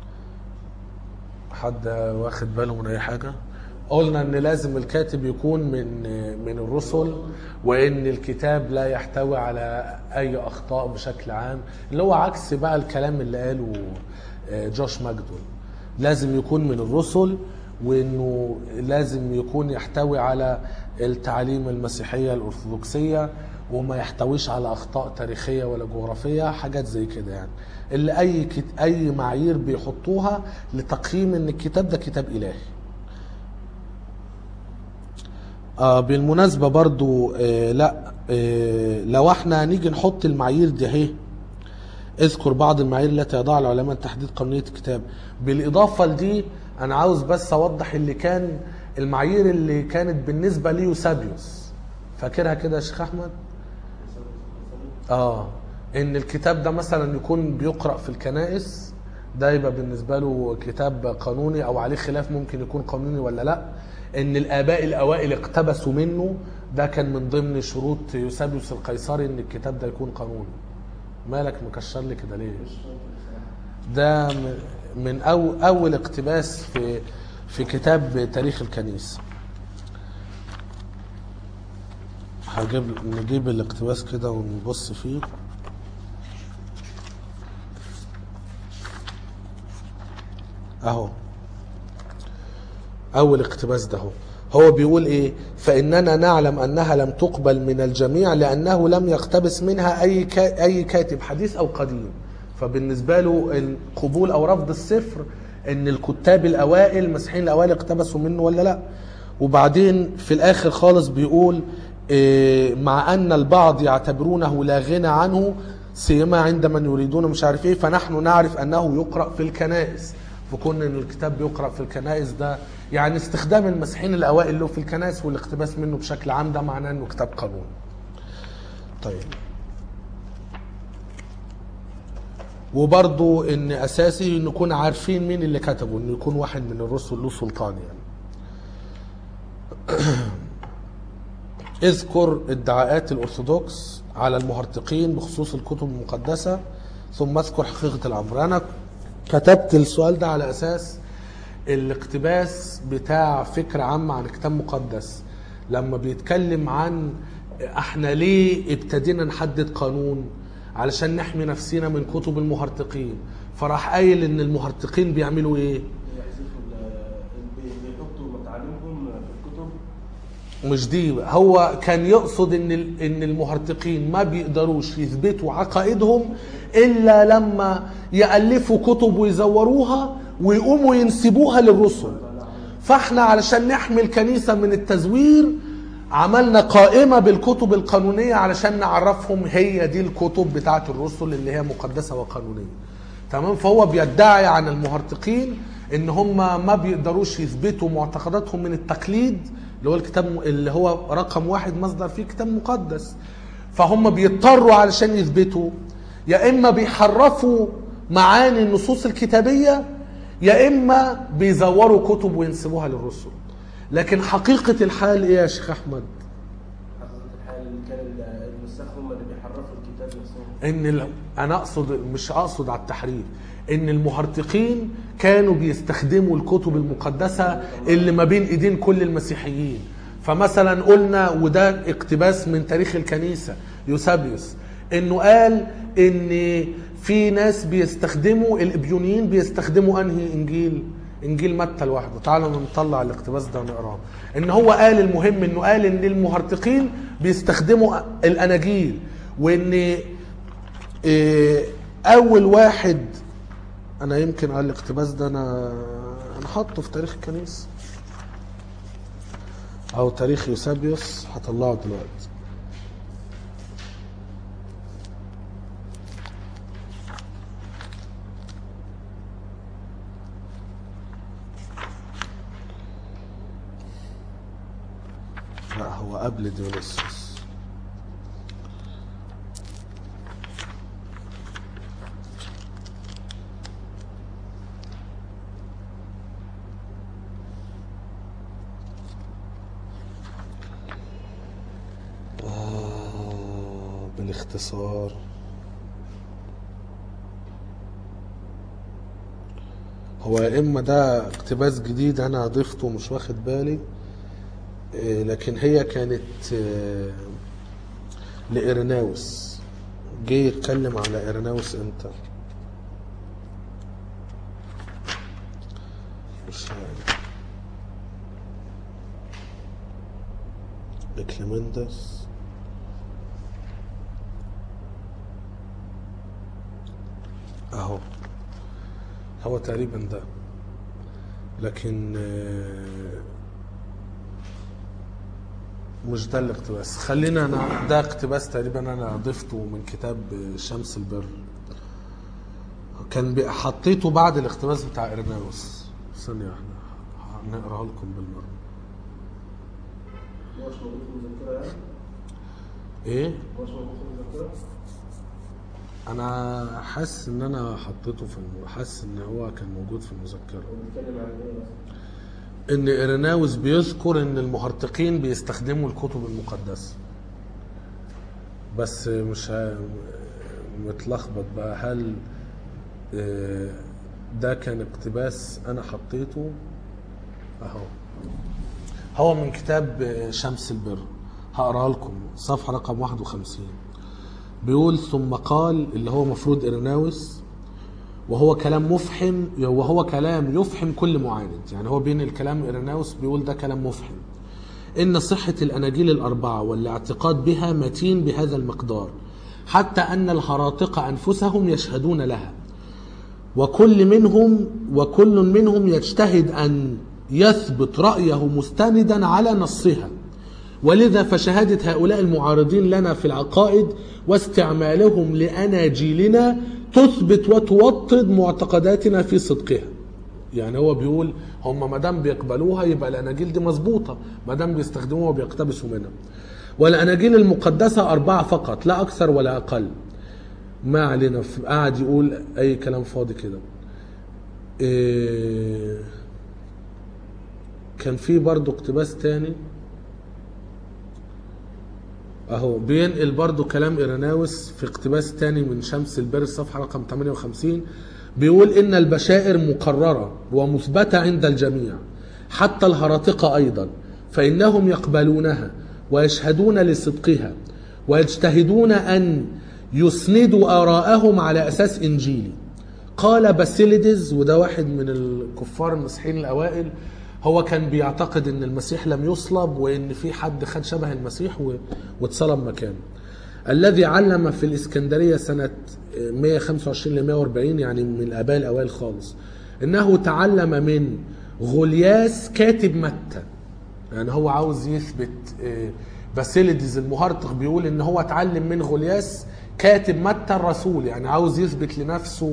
حد واخد باله من اي حاجة قلنا ان لازم الكاتب يكون من من الرسل وان الكتاب لا يحتوي على اي اخطاء بشكل عام اللي هو عكس بقى الكلام اللي قاله آه، جوش ماجدول لازم يكون من الرسل وانه لازم يكون يحتوي على التعاليم المسيحيه الارثوذكسيه وما يحتويش على اخطاء تاريخيه ولا جغرافيه حاجات زي كده يعني اللي اي كت... اي معايير بيحطوها لتقييم ان الكتاب ده كتاب الهي آه بالمناسبه برضو آه لا آه لو احنا هنيجي نحط المعايير دي اهي اذكر بعض المعايير التي يضعها العلماء لتحديد قانونيه الكتاب بالاضافه لدي انا عاوز بس اوضح اللي كان المعايير اللي كانت بالنسبه ليوسابيوس فاكرها كده يا شيخ احمد اه ان الكتاب ده مثلا يكون بيقرا في الكنائس ده يبقى بالنسبه له كتاب قانوني او عليه خلاف ممكن يكون قانوني ولا لا ان الاباء الاوائل اقتبسوا منه ده كان من ضمن شروط يوسابيوس القيصري ان الكتاب ده يكون قانوني مالك مكشر لي كده ليه ده م- من أو اول اقتباس في في كتاب تاريخ الكنيسه هجيب نجيب الاقتباس كده ونبص فيه اهو اول اقتباس ده هو هو بيقول ايه فاننا نعلم انها لم تقبل من الجميع لانه لم يقتبس منها اي كا اي كاتب حديث او قديم فبالنسبه له القبول او رفض السفر ان الكتاب الاوائل المسيحيين الاوائل اقتبسوا منه ولا لا وبعدين في الاخر خالص بيقول إيه، مع ان البعض يعتبرونه لا غنى عنه سيما عند من يريدون مش عارف ايه فنحن نعرف انه يقرا في الكنائس فكون ان الكتاب بيقرا في الكنائس ده يعني استخدام المسيحيين الاوائل له في الكنائس والاقتباس منه بشكل عام ده معناه انه كتاب قانون طيب وبرضو ان اساسي نكون عارفين مين اللي كتبه انه يكون واحد من الرسل له سلطان يعني اذكر ادعاءات الارثوذكس على المهرطقين بخصوص الكتب المقدسه ثم اذكر حقيقه الامر انا كتبت السؤال ده على اساس الاقتباس بتاع فكره عامه عن كتاب مقدس لما بيتكلم عن احنا ليه ابتدينا نحدد قانون علشان نحمي نفسنا من كتب المهرطقين فراح قايل ان المهرطقين بيعملوا ايه يحذفوا ال- بي- بيحطوا تعاليمهم في الكتب مش دي هو كان يقصد ان ال- ان المهرطقين ما بيقدروش يثبتوا عقائدهم الا لما يالفوا كتب ويزوروها ويقوموا ينسبوها للرسل فاحنا علشان نحمي الكنيسه من التزوير عملنا قائمه بالكتب القانونيه علشان نعرفهم هي دي الكتب بتاعه الرسل اللي هي مقدسه وقانونيه تمام فهو بيدعي عن المهرطقين ان هم ما بيقدروش يثبتوا معتقداتهم من التقليد اللي هو الكتاب اللي هو رقم واحد مصدر فيه كتاب مقدس فهم بيضطروا علشان يثبتوا يا اما بيحرفوا معاني النصوص الكتابيه يا اما بيزوروا كتب وينسبوها للرسل لكن حقيقه الحال ايه يا شيخ احمد حقيقة الحال اللي كان ال- النساخ هم اللي بيحرفوا الكتاب نفسهم ان ال... انا اقصد مش اقصد على التحريف ان المهرطقين كانوا بيستخدموا الكتب المقدسه اللي ما بين ايدين كل المسيحيين فمثلا قلنا وده اقتباس من تاريخ الكنيسه يوسابيوس انه قال ان في ناس بيستخدموا الابيونيين بيستخدموا انهي انجيل انجيل متى لوحده تعالوا نطلع الاقتباس ده ونقراه ان هو قال المهم انه قال ان المهرطقين بيستخدموا الاناجيل وان إيه، اول واحد انا يمكن قال الاقتباس ده انا انا حاطه في تاريخ الكنيسه او تاريخ يوسابيوس هطلعه دلوقتي لا هو قبل ديونيسيوس آه بالاختصار هو يا اما ده اقتباس جديد انا ضفته مش واخد بالي إيه، لكن هي كانت آه، لإرناوس جه يتكلم على إرناوس امتى مش عارف إكليمندس أهو هو تقريبا ده لكن آه، مش ده الاقتباس خلينا انا ده اقتباس تقريبا انا ضفته من كتاب شمس البر كان بي- حطيته بعد الاقتباس بتاع ارناوس ثانية واحدة هنقراه لكم بالمرة هو مش موجود في المذكرة يعني؟ ايه هو مش موجود في المذكرة؟ انا حاسس ان انا حطيته في الم... حاسس ان هو كان موجود في المذكرة هو بيتكلم عن ايه مثلا؟ ان ارناوس بيذكر ان المهرطقين بيستخدموا الكتب المقدسه بس مش ه- متلخبط بقى هل آه، ده كان اقتباس انا حطيته اهو هو من كتاب آه، شمس البر هقرا لكم صفحه رقم 51 بيقول ثم قال اللي هو مفروض ارناوس وهو كلام مفحم وهو كلام يفحم كل معاند يعني هو بين الكلام إرناوس بيقول ده كلام مفحم إن صحة الأناجيل الأربعة والاعتقاد بها متين بهذا المقدار حتى أن الهراطقة أنفسهم يشهدون لها وكل منهم وكل منهم يجتهد أن يثبت رأيه مستندا على نصها ولذا فشهادة هؤلاء المعارضين لنا في العقائد واستعمالهم لأناجيلنا تثبت وتوطد معتقداتنا في صدقها يعني هو بيقول هم ما دام بيقبلوها يبقى الاناجيل دي مظبوطه ما دام بيستخدموها وبيقتبسوا منها والاناجيل المقدسه اربعه فقط لا اكثر ولا اقل ما علينا ف- قاعد يقول اي كلام فاضي كده إيه كان في برضه اقتباس تاني اهو بينقل برضو كلام ايراناوس في اقتباس تاني من شمس البر صفحه رقم 58 بيقول ان البشائر مقرره ومثبته عند الجميع حتى الهراطقه ايضا فانهم يقبلونها ويشهدون لصدقها ويجتهدون ان يسندوا اراءهم على اساس انجيلي قال باسيليدز وده واحد من الكفار المسيحيين الاوائل هو كان بيعتقد ان المسيح لم يصلب وان في حد خد شبه المسيح و- واتصلب مكانه الذي علم في الاسكندريه سنه 125 ل 140 يعني من الاباء الاوائل خالص انه تعلم من غولياس كاتب متى يعني هو عاوز يثبت آه، باسيليدز المهرطق بيقول ان هو اتعلم من غولياس كاتب متى الرسول يعني عاوز يثبت لنفسه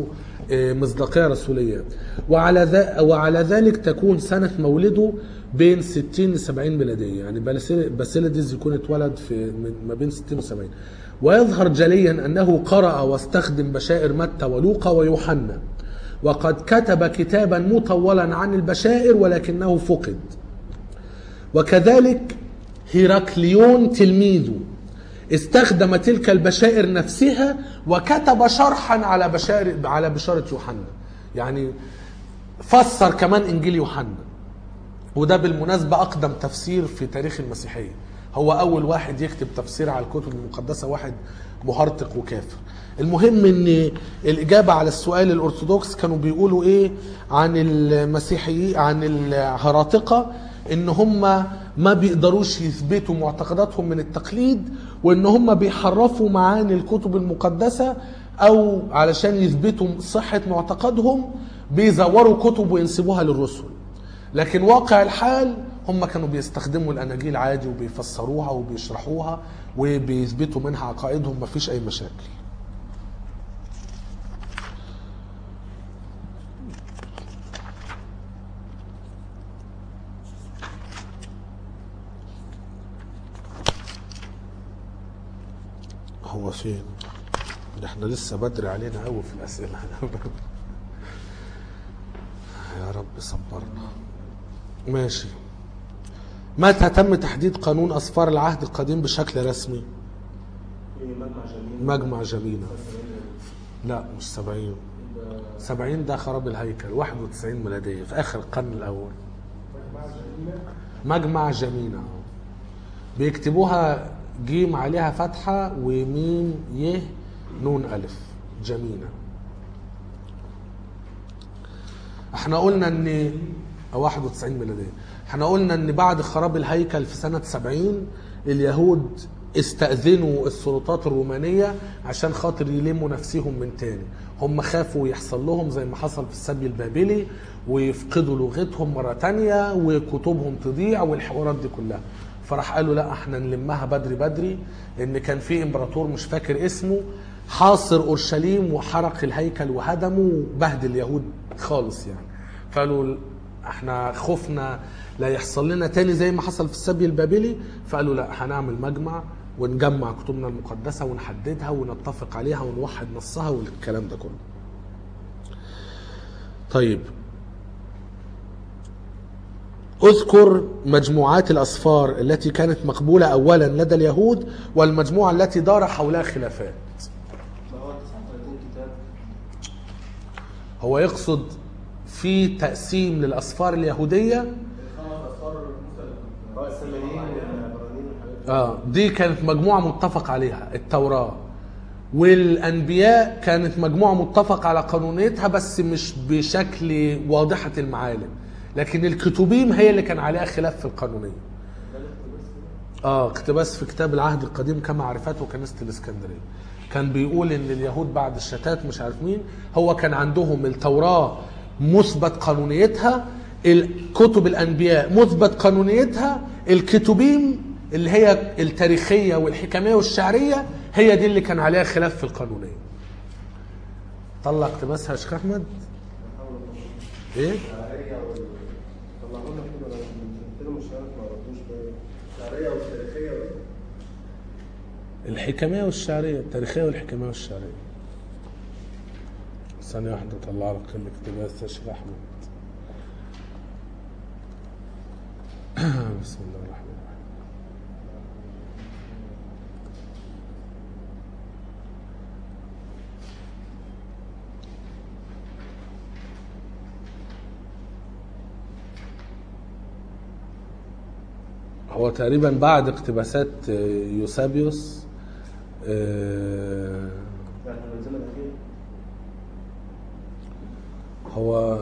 آه، مصداقية رسولية وعلى ذا وعلى ذلك تكون سنة مولده بين 60 ل 70 ميلادية يعني باسيل- باسيليدس يكون اتولد في من ما بين 60 و 70 ويظهر جليا أنه قرأ واستخدم بشائر متى ولوقا ويوحنا وقد كتب كتابا مطولا عن البشائر ولكنه فقد وكذلك هيراكليون تلميذه استخدم تلك البشائر نفسها وكتب شرحا على بشائر على بشارة يوحنا يعني فسر كمان انجيل يوحنا وده بالمناسبة أقدم تفسير في تاريخ المسيحية هو أول واحد يكتب تفسير على الكتب المقدسة واحد مهرطق وكافر المهم ان الإجابة على السؤال الأرثوذكس كانوا بيقولوا إيه عن المسيحيين عن الهراطقة ان هم ما بيقدروش يثبتوا معتقداتهم من التقليد وان هم بيحرفوا معاني الكتب المقدسة او علشان يثبتوا صحة معتقدهم بيزوروا كتب وينسبوها للرسل لكن واقع الحال هم كانوا بيستخدموا الاناجيل عادي وبيفسروها وبيشرحوها وبيثبتوا منها عقائدهم مفيش اي مشاكل هو فين ده احنا لسه بدري علينا قوي في الاسئله يا رب صبرنا ماشي متى تم تحديد قانون أسفار العهد القديم بشكل رسمي؟ في مجمع جميل مجمع جميلة لا مش سبعين سبعين ده خراب الهيكل 91 ميلادية في آخر القرن الأول مجمع جميلة بيكتبوها جيم عليها فتحة وميم يه نون ألف جميلة احنا قلنا ان 91 ميلادية احنا قلنا ان بعد خراب الهيكل في سنة 70 اليهود استأذنوا السلطات الرومانية عشان خاطر يلموا نفسهم من تاني هم خافوا يحصل لهم زي ما حصل في السبي البابلي ويفقدوا لغتهم مرة تانية وكتبهم تضيع والحوارات دي كلها فراح قالوا لا احنا نلمها بدري بدري ان كان في امبراطور مش فاكر اسمه حاصر اورشليم وحرق الهيكل وهدمه وبهدل اليهود خالص يعني فقالوا احنا خفنا لا يحصل لنا تاني زي ما حصل في السبي البابلي فقالوا لا هنعمل مجمع ونجمع كتبنا المقدسة ونحددها ونتفق عليها ونوحد نصها والكلام ده كله طيب اذكر مجموعات الأسفار التي كانت مقبولة أولا لدى اليهود والمجموعة التي دار حولها خلافات ما هو 39 كتاب هو يقصد في تقسيم للأسفار اليهودية خمس اصفار موسى اه السامريين والعبرانيين والحاجات دي اه دي كانت مجموعة متفق عليها التوراة والأنبياء كانت مجموعة متفق على قانونيتها بس مش بشكل واضحة المعالم لكن الكتبيم هي اللي كان عليها خلاف في القانونية اه اقتباس في كتاب العهد القديم كما عرفته كنيسة الإسكندرية كان بيقول ان اليهود بعد الشتات مش عارف مين هو كان عندهم التوراة مثبت قانونيتها الكتب الانبياء مثبت قانونيتها الكتبيم اللي هي التاريخيه والحكميه والشعريه هي دي اللي كان عليها خلاف في القانونيه طلع اقتباسها يا شيخ احمد ايه طلعوا لنا كده قلت لهم مش عارف ما ردوش بقى الشعريه والتاريخيه الحكميه والشعريه التاريخيه والحكميه والشعريه ثانيه واحده اطلع لك الاقتباس يا شيخ احمد بسم الله الرحمن الرحيم هو تقريبا بعد اقتباسات يوسابيوس آه، احنا نزلنا الاخير هو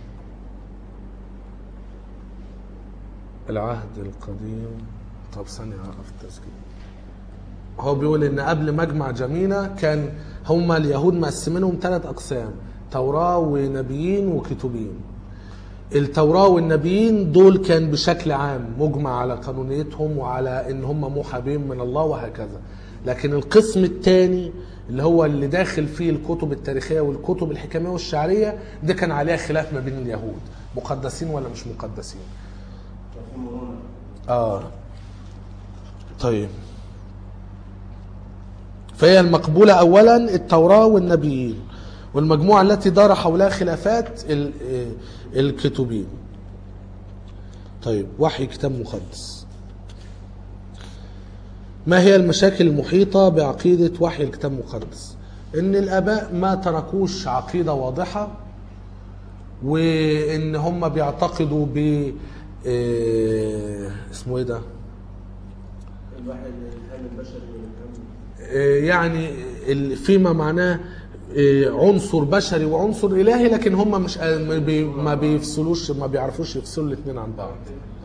العهد القديم طب ثانية أعرف التسجيل هو بيقول إن قبل مجمع جمينة كان هما اليهود مقسمينهم ثلاث أقسام توراة ونبيين وكتبين التوراة والنبيين دول كان بشكل عام مجمع على قانونيتهم وعلى ان هم موحى بهم من الله وهكذا لكن القسم الثاني اللي هو اللي داخل فيه الكتب التاريخيه والكتب الحكميه والشعريه ده كان عليها خلاف ما بين اليهود مقدسين ولا مش مقدسين في مرونه اه طيب فهي المقبولة أولا التوراة والنبيين والمجموعة التي دار حولها خلافات ال- آه، الكتبين طيب وحي كتاب مقدس ما هي المشاكل المحيطة بعقيدة وحي الكتاب المقدس ان الاباء ما تركوش عقيدة واضحة وان هم بيعتقدوا ب آه، اسمه ايه ده الواحد الالهام البشري والالهام آه، يعني ال- فيما معناه آه، عنصر بشري وعنصر الهي لكن هم مش آه، ما بي- ما بيفصلوش ما بيعرفوش يفصلوا الاثنين عن بعض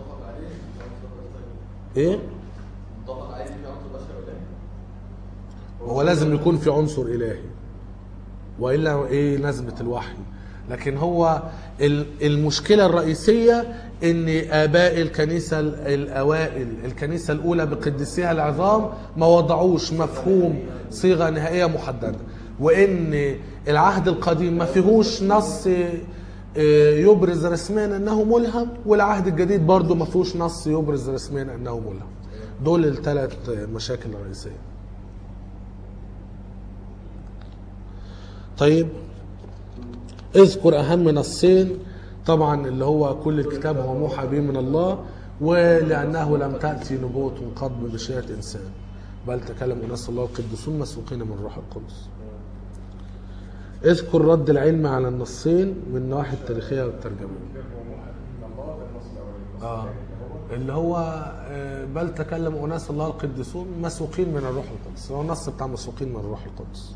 ايه متفق عليه في عنصر بشري ولا ايه؟ هو لازم يكون في عنصر الهي والا ايه نسبه الوحي لكن هو ال- المشكله الرئيسيه ان اباء الكنيسه ال- الاوائل الكنيسه الاولى بقديسيها العظام ما وضعوش مفهوم صيغه نهائيه محدده وان العهد القديم ما فيهوش نص آه، يبرز رسميا انه ملهم والعهد الجديد برضه ما فيهوش نص يبرز رسميا انه ملهم دول الثلاث مشاكل الرئيسيه طيب اذكر اهم نصين طبعا اللي هو كل الكتاب هو موحى به من الله ولانه لم تاتي نبوه قط بمشيئه انسان بل تكلم اناس الله القديسون مسوقين من روح القدس اذكر رد العلم على النصين من النواحي التاريخيه والترجميه كتاب هو موحى من الله ده النص الاولاني النص اه الثاني اللي هو اللي هو آه، بل تكلم اناس الله القديسون مسوقين من الروح القدس هو النص بتاع مسوقين من الروح القدس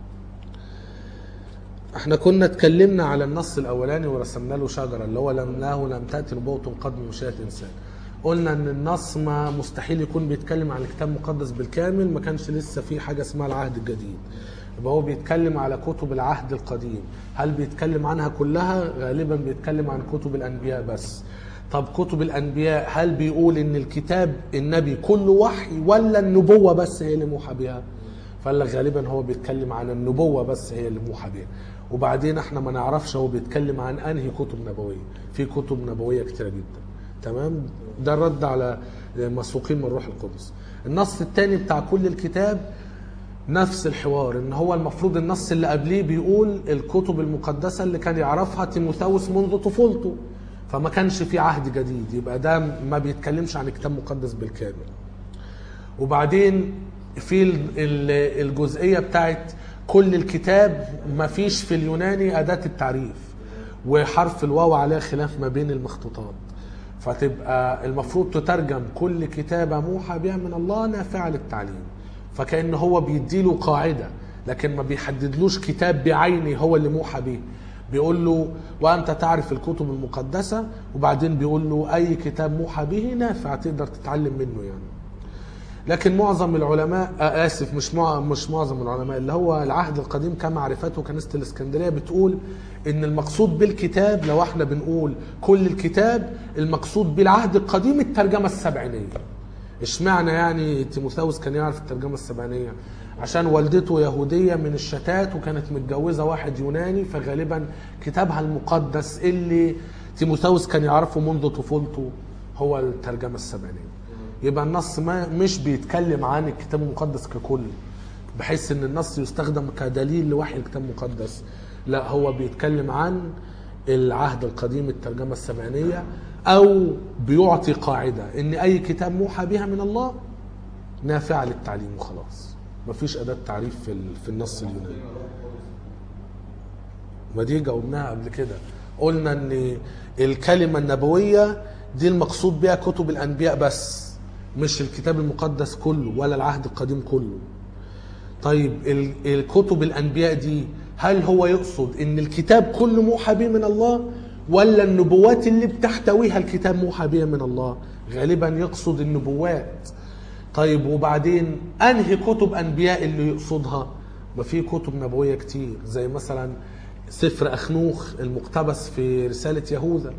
احنا كنا اتكلمنا على النص الاولاني ورسمنا له شجره اللي هو لمناه لم تاتي نبوه قد من مشيئه انسان قلنا ان النص ما مستحيل يكون بيتكلم عن الكتاب المقدس بالكامل ما كانش لسه في حاجه اسمها العهد الجديد يبقى هو بيتكلم على كتب العهد القديم هل بيتكلم عنها كلها غالبا بيتكلم عن كتب الانبياء بس طب كتب الانبياء هل بيقول ان الكتاب النبي كله وحي ولا النبوه بس هي اللي موحى بها فقال لك غالبا هو بيتكلم عن النبوه بس هي اللي موحى بها وبعدين احنا ما نعرفش هو بيتكلم عن انهي كتب نبويه في كتب نبويه كتيره جدا تمام ده الرد على مسوقين من روح القدس النص الثاني بتاع كل الكتاب نفس الحوار ان هو المفروض النص اللي قبليه بيقول الكتب المقدسه اللي كان يعرفها تيموثاوس منذ طفولته فما كانش في عهد جديد يبقى ده ما بيتكلمش عن كتاب مقدس بالكامل وبعدين في ال- ال- الجزئيه بتاعت كل الكتاب ما فيش في اليوناني اداه التعريف وحرف الواو عليه خلاف ما بين المخطوطات فتبقى المفروض تترجم كل كتابه موحى بها من الله نافعه للتعليم فكأن هو بيديله قاعده لكن ما بيحددلوش كتاب بعينه هو اللي موحى به بيقول له وانت تعرف الكتب المقدسه وبعدين بيقول له اي كتاب موحى به نافع تقدر تتعلم منه يعني لكن معظم العلماء آه اسف مش مع مش معظم العلماء اللي هو العهد القديم كما عرفته كنيسه الاسكندريه بتقول ان المقصود بالكتاب لو احنا بنقول كل الكتاب المقصود بالعهد القديم الترجمه السبعينيه اشمعنى يعني تيموثاوس كان يعرف الترجمه السبعينيه عشان والدته يهوديه من الشتات وكانت متجوزه واحد يوناني فغالبا كتابها المقدس اللي تيموثاوس كان يعرفه منذ طفولته هو الترجمه السبعينيه يبقى النص ما مش بيتكلم عن الكتاب المقدس ككل بحيث ان النص يستخدم كدليل لوحي الكتاب المقدس لا هو بيتكلم عن العهد القديم الترجمه السبعينيه او بيعطي قاعده ان اي كتاب موحى بها من الله نافعه للتعليم وخلاص مفيش اداه تعريف في ال- في النص اليوناني ما دي جاوبناها قبل كده قلنا ان الكلمه النبويه دي المقصود بها كتب الانبياء بس مش الكتاب المقدس كله ولا العهد القديم كله طيب ال- الكتب الانبياء دي هل هو يقصد ان الكتاب كله موحى به من الله ولا النبوات اللي بتحتويها الكتاب موحى به من الله غالبا يقصد النبوات طيب وبعدين انهي كتب انبياء اللي يقصدها ما في كتب نبويه كتير زي مثلا سفر اخنوخ المقتبس في رساله يهوذا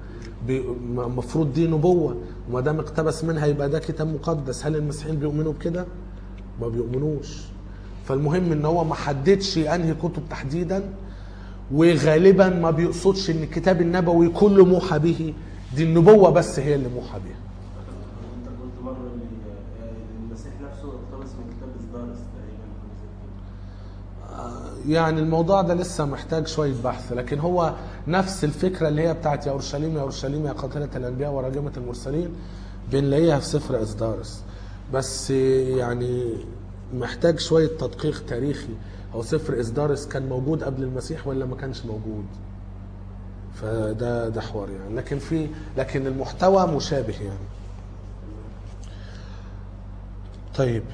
المفروض دي نبوه وما دام اقتبس منها يبقى ده كتاب مقدس هل المسيحيين بيؤمنوا بكده ما بيؤمنوش فالمهم ان هو ما حددش انهي كتب تحديدا وغالبا ما بيقصدش ان الكتاب النبوي كله موحى به دي النبوه بس هي اللي موحى بها انت قلت مره ان آه، المسيح نفسه اقتبس من كتاب ازدارس تقريبا أو زي كده. يعني الموضوع ده لسه محتاج شوية بحث لكن هو نفس الفكرة اللي هي بتاعت يا أورشليم يا أورشليم يا قاتلة الأنبياء وراجمة المرسلين بنلاقيها في سفر إصدارس بس يعني محتاج شوية تدقيق تاريخي هو سفر إصدارس كان موجود قبل المسيح ولا ما كانش موجود فده ده حوار يعني لكن في لكن المحتوى مشابه يعني طيب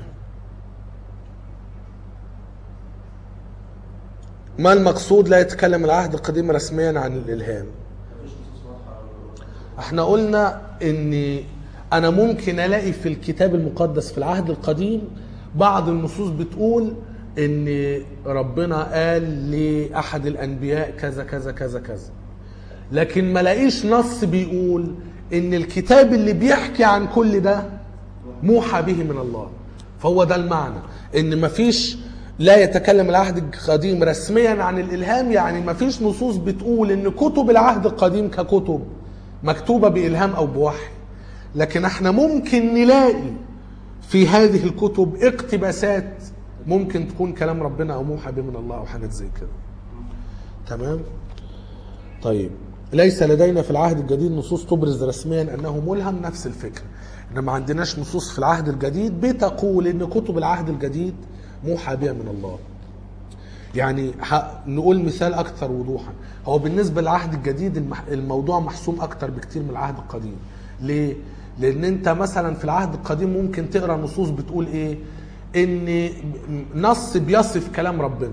ما المقصود لا يتكلم العهد القديم رسميا عن الالهام مفيش نصوص واضحه احنا قلنا ان انا ممكن الاقي في الكتاب المقدس في العهد القديم بعض النصوص بتقول ان ربنا قال لاحد الانبياء كذا كذا كذا كذا لكن ما لاقيش نص بيقول ان الكتاب اللي بيحكي عن كل ده موحى به من الله فهو ده المعنى ان مفيش لا يتكلم العهد القديم رسميا عن الالهام يعني مفيش نصوص بتقول ان كتب العهد القديم ككتب مكتوبه بالهام او بوحي لكن احنا ممكن نلاقي في هذه الكتب اقتباسات ممكن تكون كلام ربنا او موحى به من الله او حاجات زي كده تمام طيب ليس لدينا في العهد الجديد نصوص تبرز رسميا انه ملهم نفس الفكره ان ما عندناش نصوص في العهد الجديد بتقول ان كتب العهد الجديد موحى بها من الله يعني ه- نقول مثال اكثر وضوحا هو بالنسبه للعهد الجديد المح- الموضوع محسوم اكتر بكتير من العهد القديم ليه لان انت مثلا في العهد القديم ممكن تقرا نصوص بتقول ايه ان نص بيصف كلام ربنا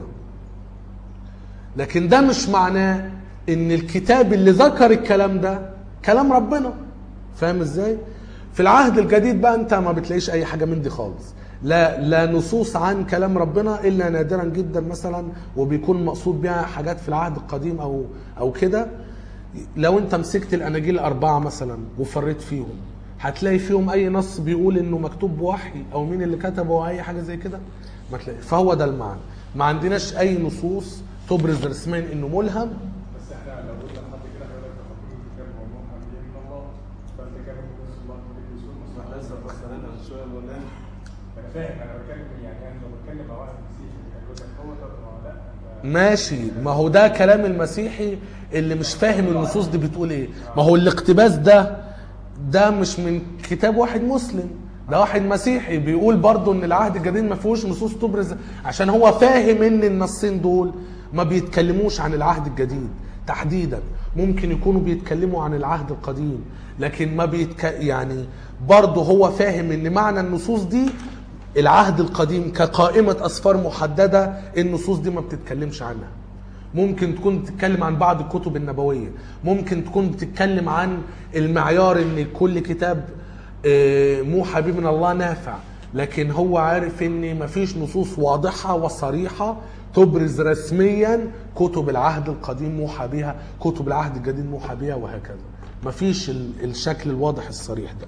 لكن ده مش معناه ان الكتاب اللي ذكر الكلام ده كلام ربنا فاهم ازاي في العهد الجديد بقى انت ما بتلاقيش اي حاجه من دي خالص لا لا نصوص عن كلام ربنا الا نادرا جدا مثلا وبيكون مقصود بها حاجات في العهد القديم او او كده لو انت مسكت الاناجيل الاربعه مثلا وفريت فيهم هتلاقي فيهم اي نص بيقول انه مكتوب بوحي او مين اللي كتبه او اي حاجه زي كده ما تلاقي فهو ده المعنى ما عندناش اي نصوص تبرز رسميا انه ملهم بس احنا لو قلنا لحد كده هيقول لك المفروض الكتاب هو موحى به من الله فالكتاب من الله من ما احنا لسه فسرنا من شويه مولانا انا فاهم انا بتكلم يعني انا لو بتكلم مع واحد مسيحي يقول لك هو طب ما هو لا أنت- ماشي ما هو ده كلام المسيحي اللي مش فاهم النصوص دي بتقول ايه ما هو الاقتباس ده ده مش من كتاب واحد مسلم ده واحد مسيحي بيقول برضه ان العهد الجديد ما فيهوش نصوص تبرز عشان هو فاهم ان النصين دول ما بيتكلموش عن العهد الجديد تحديدا ممكن يكونوا بيتكلموا عن العهد القديم لكن ما بيتك يعني برضه هو فاهم ان معنى النصوص دي العهد القديم كقائمة أسفار محددة النصوص دي ما بتتكلمش عنها ممكن تكون بتتكلم عن بعض الكتب النبوية ممكن تكون بتتكلم عن المعيار ان كل كتاب آه، موحى به من الله نافع لكن هو عارف ان مفيش نصوص واضحة وصريحة تبرز رسميا كتب العهد القديم موحى بها كتب العهد الجديد موحى بها وهكذا مفيش ال- الشكل الواضح الصريح ده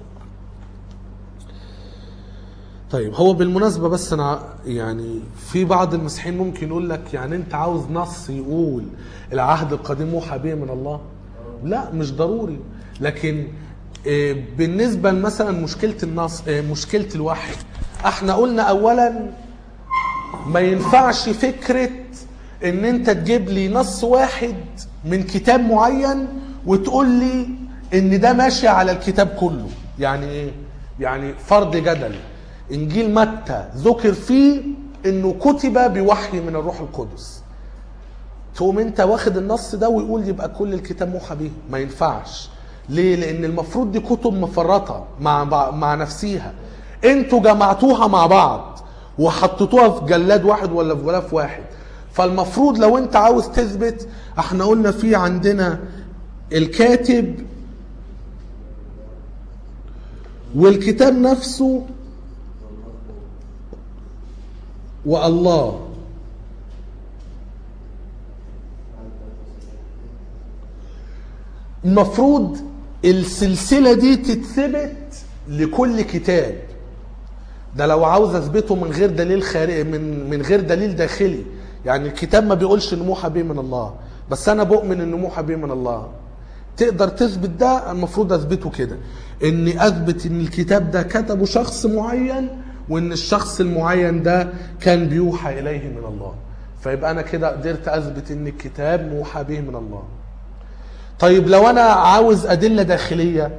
طيب هو بالمناسبة بس أنا يعني في بعض المسيحيين ممكن يقول لك يعني أنت عاوز نص يقول العهد القديم موحى به من الله؟ لا مش ضروري لكن آه، بالنسبة مثلا مشكلة النص آه، مشكلة الوحي احنا قلنا أولا ما ينفعش فكرة ان انت تجيب لي نص واحد من كتاب معين وتقول لي ان ده ماشي على الكتاب كله يعني ايه يعني فرض جدل انجيل متى ذكر فيه انه كتب بوحي من الروح القدس تقوم انت واخد النص ده ويقول يبقى كل الكتاب موحى به ما ينفعش ليه لان المفروض دي كتب مفرطه مع بع- مع نفسيها انتوا جمعتوها مع بعض وحطيتوها في جلاد واحد ولا في غلاف واحد فالمفروض لو انت عاوز تثبت احنا قلنا في عندنا الكاتب والكتاب نفسه والله المفروض السلسلة دي تتثبت لكل كتاب ده لو عاوز اثبته من غير دليل خارجي من من غير دليل داخلي يعني الكتاب ما بيقولش ان موحى به من الله بس انا بؤمن ان موحى به من الله تقدر تثبت ده المفروض اثبته كده اني اثبت ان الكتاب ده كتبه شخص معين وان الشخص المعين ده كان بيوحى اليه من الله فيبقى انا كده قدرت اثبت ان الكتاب موحى به من الله طيب لو انا عاوز ادله داخليه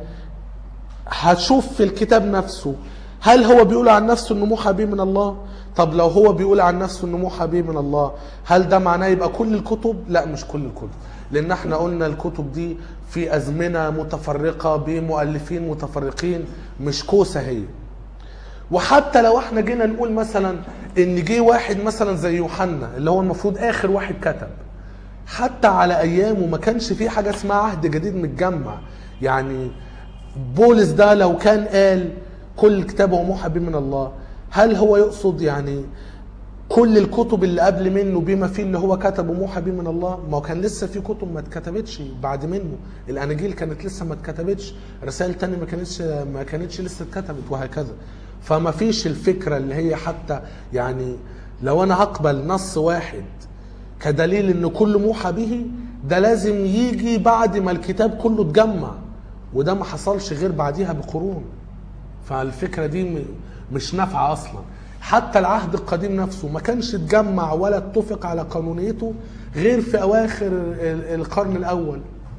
هتشوف في الكتاب نفسه هل هو بيقول عن نفسه انه موحى به من الله طب لو هو بيقول عن نفسه انه موحى به من الله هل ده معناه يبقى كل الكتب لا مش كل الكتب لان احنا قلنا الكتب دي في ازمنه متفرقه بمؤلفين متفرقين مش كوسه هي وحتى لو احنا جينا نقول مثلا ان جه واحد مثلا زي يوحنا اللي هو المفروض اخر واحد كتب حتى على ايامه ما كانش في حاجه اسمها عهد جديد متجمع يعني بولس ده لو كان قال كل كتابه موحى به من الله هل هو يقصد يعني كل الكتب اللي قبل منه بما فيه اللي هو كتبه موحى به من الله ما هو كان لسه في كتب ما اتكتبتش بعد منه الاناجيل كانت لسه ما اتكتبتش رسائل تانية ما كانتش ما كانتش لسه اتكتبت وهكذا فما فيش الفكره اللي هي حتى يعني لو انا هقبل نص واحد كدليل ان كل موحى به ده لازم يجي بعد ما الكتاب كله اتجمع وده ما حصلش غير بعديها بقرون فالفكره دي م- مش نافعه اصلا حتى العهد القديم نفسه ما كانش اتجمع ولا اتفق على قانونيته غير في اواخر ال- القرن الاول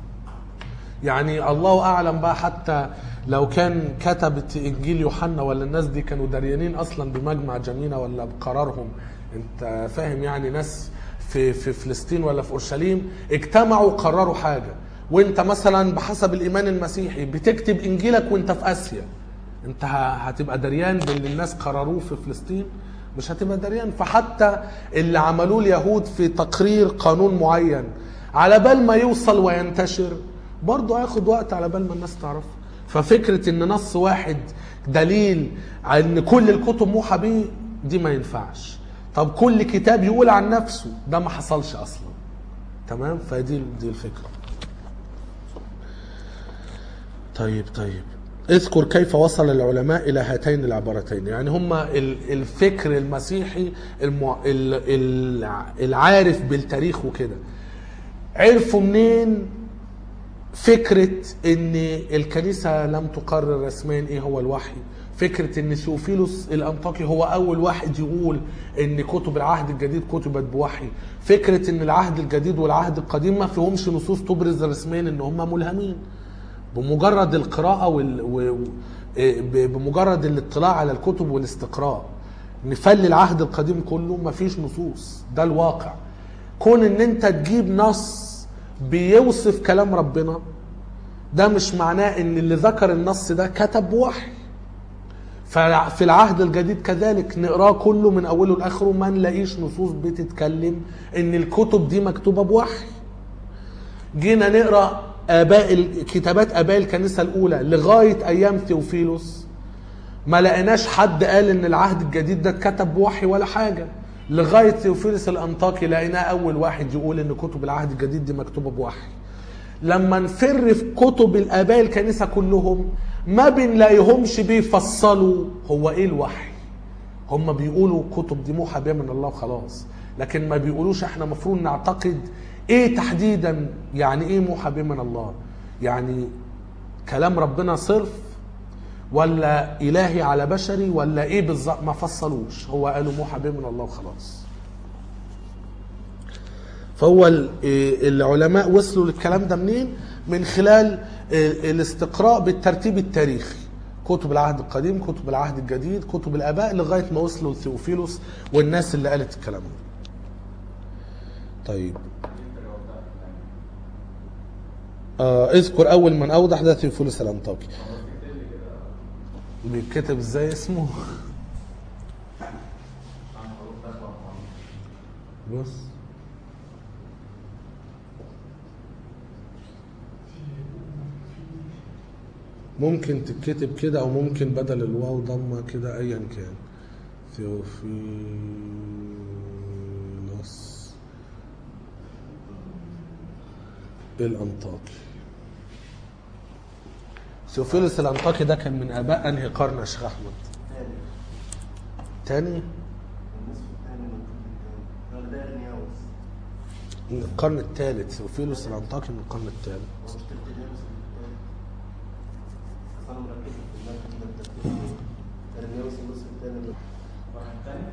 يعني الله اعلم بقى حتى لو كان كتبت انجيل يوحنا ولا الناس دي كانوا دريانين اصلا بمجمع جمينة ولا بقرارهم انت فاهم يعني ناس في في فلسطين ولا في اورشليم اجتمعوا قرروا حاجه وانت مثلا بحسب الايمان المسيحي بتكتب انجيلك وانت في اسيا انت ه- هتبقى دريان باللي الناس قرروه في فلسطين مش هتبقى دريان فحتى اللي عملوه اليهود في تقرير قانون معين على بال ما يوصل وينتشر برضه هياخد وقت على بال ما الناس تعرفه ففكرة ان نص واحد دليل على ان كل الكتب موحى به دي ما ينفعش طب كل كتاب يقول عن نفسه ده ما حصلش اصلا تمام فدي دي الفكره طيب طيب اذكر كيف وصل العلماء الى هاتين العبارتين يعني هما ال- الفكر المسيحي المع... ال- ال- العارف بالتاريخ وكده عرفوا منين فكرة ان الكنيسة لم تقرر رسميا ايه هو الوحي فكرة ان سيوفيلوس الانطاكي هو اول واحد يقول ان كتب العهد الجديد كتبت بوحي فكرة ان العهد الجديد والعهد القديم ما فيهمش نصوص تبرز رسميا ان هم ملهمين بمجرد القراءة وال... و... إيه ب- بمجرد الاطلاع على الكتب والاستقراء نفل العهد القديم كله مفيش نصوص ده الواقع كون ان انت تجيب نص بيوصف كلام ربنا ده مش معناه ان اللي ذكر النص ده كتب وحي ففي العهد الجديد كذلك نقراه كله من اوله لاخره ما نلاقيش نصوص بتتكلم ان الكتب دي مكتوبه بوحي جينا نقرا اباء ال- كتابات اباء الكنيسه الاولى لغايه ايام ثيوفيلوس ما لقيناش حد قال ان العهد الجديد ده اتكتب بوحي ولا حاجه لغايه ثيوفيلوس الانطاكي لقيناه اول واحد يقول ان كتب العهد الجديد دي مكتوبه بوحي لما نفر في كتب الاباء الكنيسه كلهم ما بنلاقيهمش بيفصلوا هو ايه الوحي هم بيقولوا كتب دي موحى بها من الله وخلاص لكن ما بيقولوش احنا مفروض نعتقد ايه تحديدا يعني ايه موحى به من الله يعني كلام ربنا صرف ولا الهي على بشري ولا ايه بالظبط ما فصلوش هو قالوا موحى به من الله وخلاص فهو ال- إيه العلماء وصلوا للكلام ده منين من خلال إيه الاستقراء بالترتيب التاريخي كتب العهد القديم كتب العهد الجديد كتب الاباء لغايه ما وصلوا لثيوفيلوس والناس اللي قالت الكلام ده طيب آه اذكر اول من اوضح ده ثيوفيلوس الانطاكي بيتكتب ازاي اسمه بص ممكن تتكتب كده او ممكن بدل الواو ضمه كده ايا كان ثيوفيلوس الانطاكي ثيوفيلوس الانطاكي ده كان من اباء انهي قرن يا شيخ احمد تاني النصف الثاني من القرن الثاني ده ارنياوس من القرن الثالث وفيلوس الانطاكي من القرن الثالث هو مش ترتيليانوس الثاني اصل انا مركز في دماغي كده الترتيب ارنياوس النصف الثاني من واحد تاني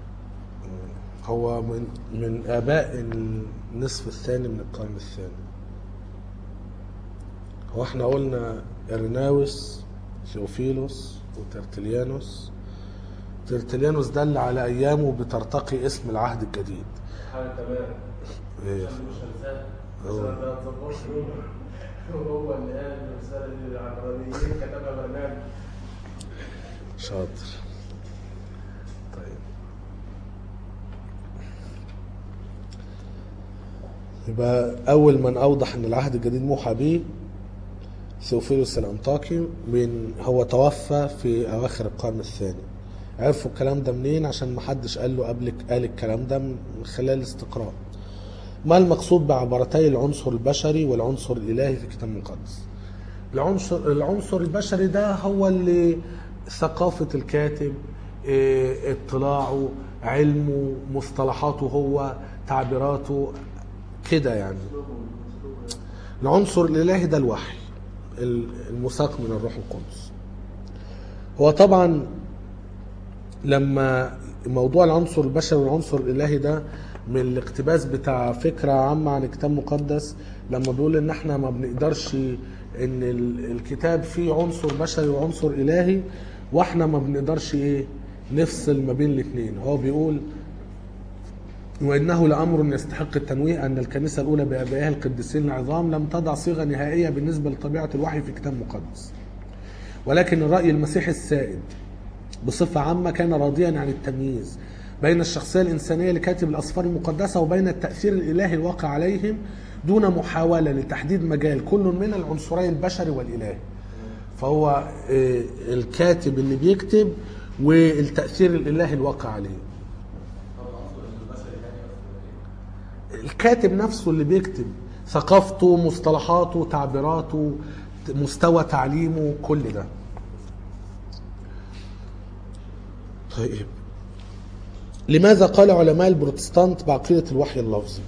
هو من من اباء النصف الثاني من القرن الثاني هو احنا قلنا ارناوس ثيوفيلوس وترتليانوس ترتليانوس ده اللي على ايامه بترتقي اسم العهد الجديد حاجه تمام إيه. عشان مش هنساه هو. عشان ما تظبطش هو اللي قال الرساله دي العبرانيين كتبها برنامج شاطر طيب يبقى أول من أوضح أن العهد الجديد موحى به ثيوفيلوس الأنطاكي من هو توفى في أواخر القرن الثاني عرفوا الكلام ده منين عشان ما حدش قال له قبل قال الكلام ده من خلال الاستقراء ما المقصود بعبارتي العنصر البشري والعنصر الإلهي في الكتاب المقدس العنصر العنصر البشري ده هو اللي ثقافة الكاتب إيه، اطلاعه علمه مصطلحاته هو تعبيراته كده يعني العنصر الإلهي ده الوحي المساق من الروح القدس هو طبعا لما موضوع العنصر البشري والعنصر الالهي ده من الاقتباس بتاع فكره عامه عن الكتاب المقدس لما بيقول ان احنا ما بنقدرش ان ال- الكتاب فيه عنصر بشري وعنصر الهي واحنا ما بنقدرش ايه نفصل ما بين الاثنين هو بيقول وانه لامر يستحق التنويه ان الكنيسه الاولى بابائها القديسين العظام لم تضع صيغه نهائيه بالنسبه لطبيعه الوحي في كتاب مقدس ولكن الراي المسيحي السائد بصفة عامة كان راضيا عن التمييز بين الشخصية الإنسانية لكاتب الأسفار المقدسة وبين التأثير الإلهي الواقع عليهم دون محاولة لتحديد مجال كل من العنصرين البشري والإلهي فهو آه، الكاتب اللي بيكتب والتأثير الإلهي الواقع عليه طب العنصر البشري تاني اصلا ايه؟ الكاتب نفسه اللي بيكتب ثقافته مصطلحاته تعبيراته مستوى تعليمه كل ده طيب لماذا قال علماء البروتستانت بعقيدة الوحي اللفظي